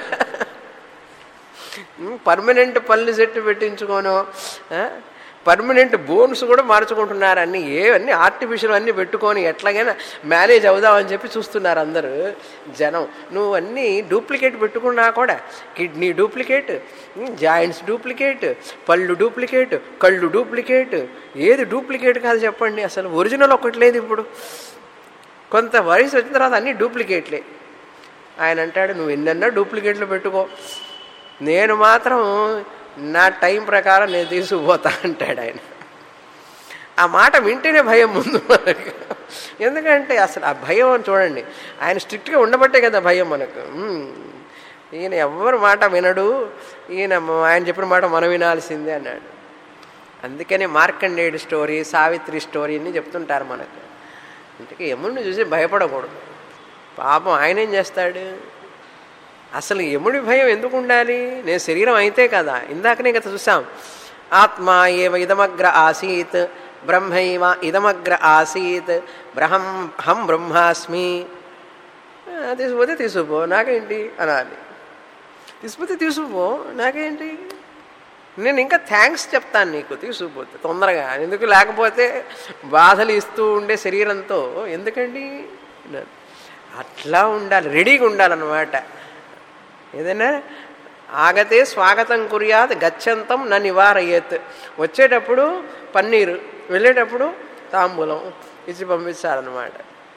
పర్మనెంట్ పళ్ళు సెట్ పెట్టించుకోను పర్మనెంట్ బోన్స్ కూడా మార్చుకుంటున్నారు అన్ని ఏవన్నీ ఆర్టిఫిషియల్ అన్నీ పెట్టుకొని ఎట్లాగైనా మేనేజ్ అవుదామని చెప్పి చూస్తున్నారు అందరూ జనం నువ్వు అన్నీ డూప్లికేట్ పెట్టుకున్నా కూడా కిడ్నీ డూప్లికేట్ జాయింట్స్ డూప్లికేట్ పళ్ళు డూప్లికేట్ కళ్ళు డూప్లికేట్ ఏది డూప్లికేట్ కాదు చెప్పండి అసలు ఒరిజినల్ ఒకటి లేదు ఇప్పుడు కొంత వయసు వచ్చిన తర్వాత అన్నీ డూప్లికేట్లే ఆయన అంటాడు నువ్వు ఎన్నన్నా డూప్లికేట్లు పెట్టుకో నేను మాత్రం నా టైం ప్రకారం నేను తీసుకుపోతా అంటాడు ఆయన ఆ మాట వింటేనే భయం ముందు మనకు ఎందుకంటే అసలు ఆ భయం అని చూడండి ఆయన స్ట్రిక్ట్గా ఉండబట్టే కదా భయం మనకు ఉమ్. ఈయన ఎవ్వరు మాట వినడు ఈయన ఆయన చెప్పిన మాట మనం వినాల్సిందే అన్నాడు అందుకనే మార్కండేయుడి స్టోరీ సావిత్రి స్టోరీ అని చెప్తుంటారు మనకు అందుకే యముడిని చూసి భయపడకూడదు పాపం ఆయన ఏం చేస్తాడు అసలు యముడి భయం ఎందుకు ఉండాలి నేను శరీరం అయితే కదా ఇందాకనే కదా చూసాం ఆత్మ ఏవ ఇదమగ్ర ఆసీత్ బ్రహ్మైవ ఇదమగ్ర ఆసీత్ బ్రహం హం బ్రహ్మాస్మి ఆ, తీసుకుపోతే తీసుకుపో నాకేంటి అనాలి తీసుకుపోతే తీసుకుపో నాకేంటి నేను ఇంకా థ్యాంక్స్ చెప్తాను నీకు తీసుకుపోతే తొందరగా ఎందుకు లేకపోతే బాధలు ఇస్తూ ఉండే శరీరంతో ఎందుకండి అన్నాను. అట్లా ఉండాలి రెడీగా ఉండాలన్నమాట ఏదైనా ఆగతే స్వాగతం కుర్యాత్ గచ్చంతం నా నివారయ్యత్ వచ్చేటప్పుడు పన్నీరు వెళ్ళేటప్పుడు తాంబూలం ఇచ్చి పంపించాలన్నమాట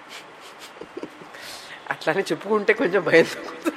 అట్లానే చెప్పుకుంటే కొంచెం భయం తగ్గుతుంది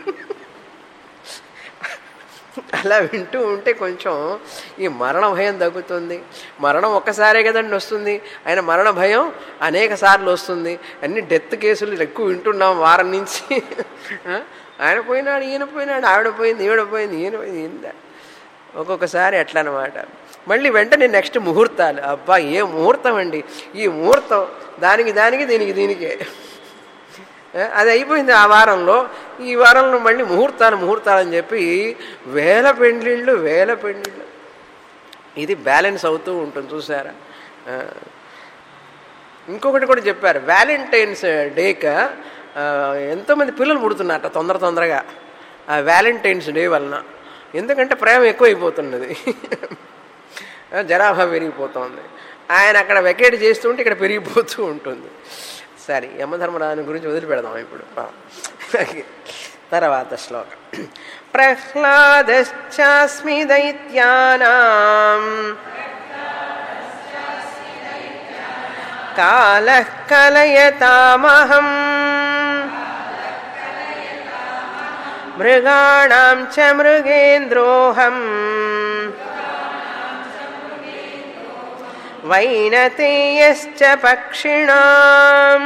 అలా వింటూ ఉంటే కొంచెం ఈ మరణ భయం తగ్గుతుంది మరణం ఒక్కసారే కదండి వస్తుంది ఆయన మరణ భయం అనేక సార్లు వస్తుంది అన్ని డెత్ కేసులు ఎక్కువ వింటున్నాం వారం నుంచి ఆ? ఆయన పోయినాడు ఈయన పోయినాడు ఆవిడ పోయింది ఈవిడ పోయింది ఈయన పోయింది ఈయన ఒక్కొక్కసారి ఎట్లా అనమాట మళ్ళీ వెంటనే నెక్స్ట్ ముహూర్తాలు అబ్బా ఏ ముహూర్తం అండి ఈ ముహూర్తం దానికి దానికి దీనికి దీనికే ఏ, అది అయిపోయింది ఆ వారంలో ఈ వారంలో మళ్ళీ ముహూర్తాలు ముహూర్తాలు అని చెప్పి వేల పెండ్లిళ్ళు వేల పెండ్లిళ్ళు ఇది బ్యాలెన్స్ అవుతూ ఉంటుంది చూసారా ఆ, ఇంకొకటి కూడా చెప్పారు వ్యాలంటైన్స్ డేక ఆ, ఎంతోమంది పిల్లలు పుడుతున్నారట తొందర తొందరగా ఆ వ్యాలంటైన్స్ డే వలన ఎందుకంటే ప్రేమ ఎక్కువైపోతున్నది ఆ, జనాభా పెరిగిపోతుంది ఆయన అక్కడ వెకేట్ చేస్తుంటే ఇక్కడ పెరిగిపోతూ ఉంటుంది సరే యమధర్మరాజు గురించి వదిలిపెడదాం ఇప్పుడు ఆ. తర్వాత శ్లోకం ప్రహ్లాదశ్చాస్మి దైత్యానాం కాలః కలయతామహం మృగాణాం చ మృగేంద్రోహం వైనతేయశ్చ పక్షిణాం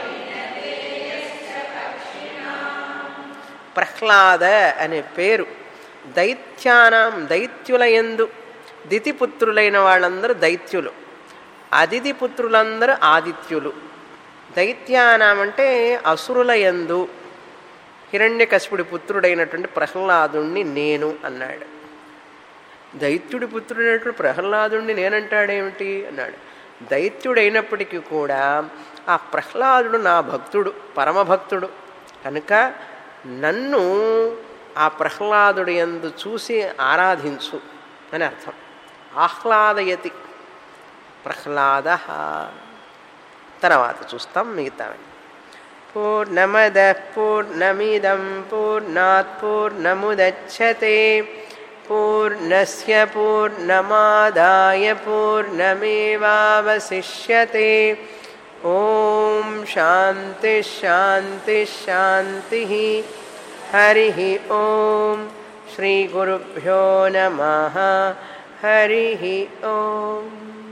ప్రహ్లాద అనే పేరు దైత్యానాం దైత్యుల యందు దితిపుత్రులైన వాళ్ళందరూ దైత్యులు అదితి పుత్రులందరూ ఆదిత్యులు దైత్యానాం అంటే అసురుల యందు హిరణ్యకశిపుడి పుత్రుడైనటువంటి ప్రహ్లాదుణ్ణి నేను అన్నాడు దైత్యుడి పుత్రుడైనటువంటి ప్రహ్లాదుణ్ణి నేనంటాడేమిటి అన్నాడు దైత్యుడైనప్పటికీ కూడా ఆ ప్రహ్లాదుడు నా భక్తుడు పరమభక్తుడు కనుక నన్ను ఆ ప్రహ్లాదుడు ఎందు చూసి ఆరాధించు అని అర్థం ఆహ్లాదయతి ప్రహ్లాద తర్వాత చూస్తాం మిగతావన్నీ పూర్ణమద పూర్ణమిదం పూర్ణాత్ పూర్ణముదచ్చతే పూర్ణస్య పూర్ణమాదాయ పూర్ణమేవావశిష్యతే ఓం శాంతి శాంతి శాంతి హరి ఓం శ్రీ గురుభ్యో నమ హరి ఓం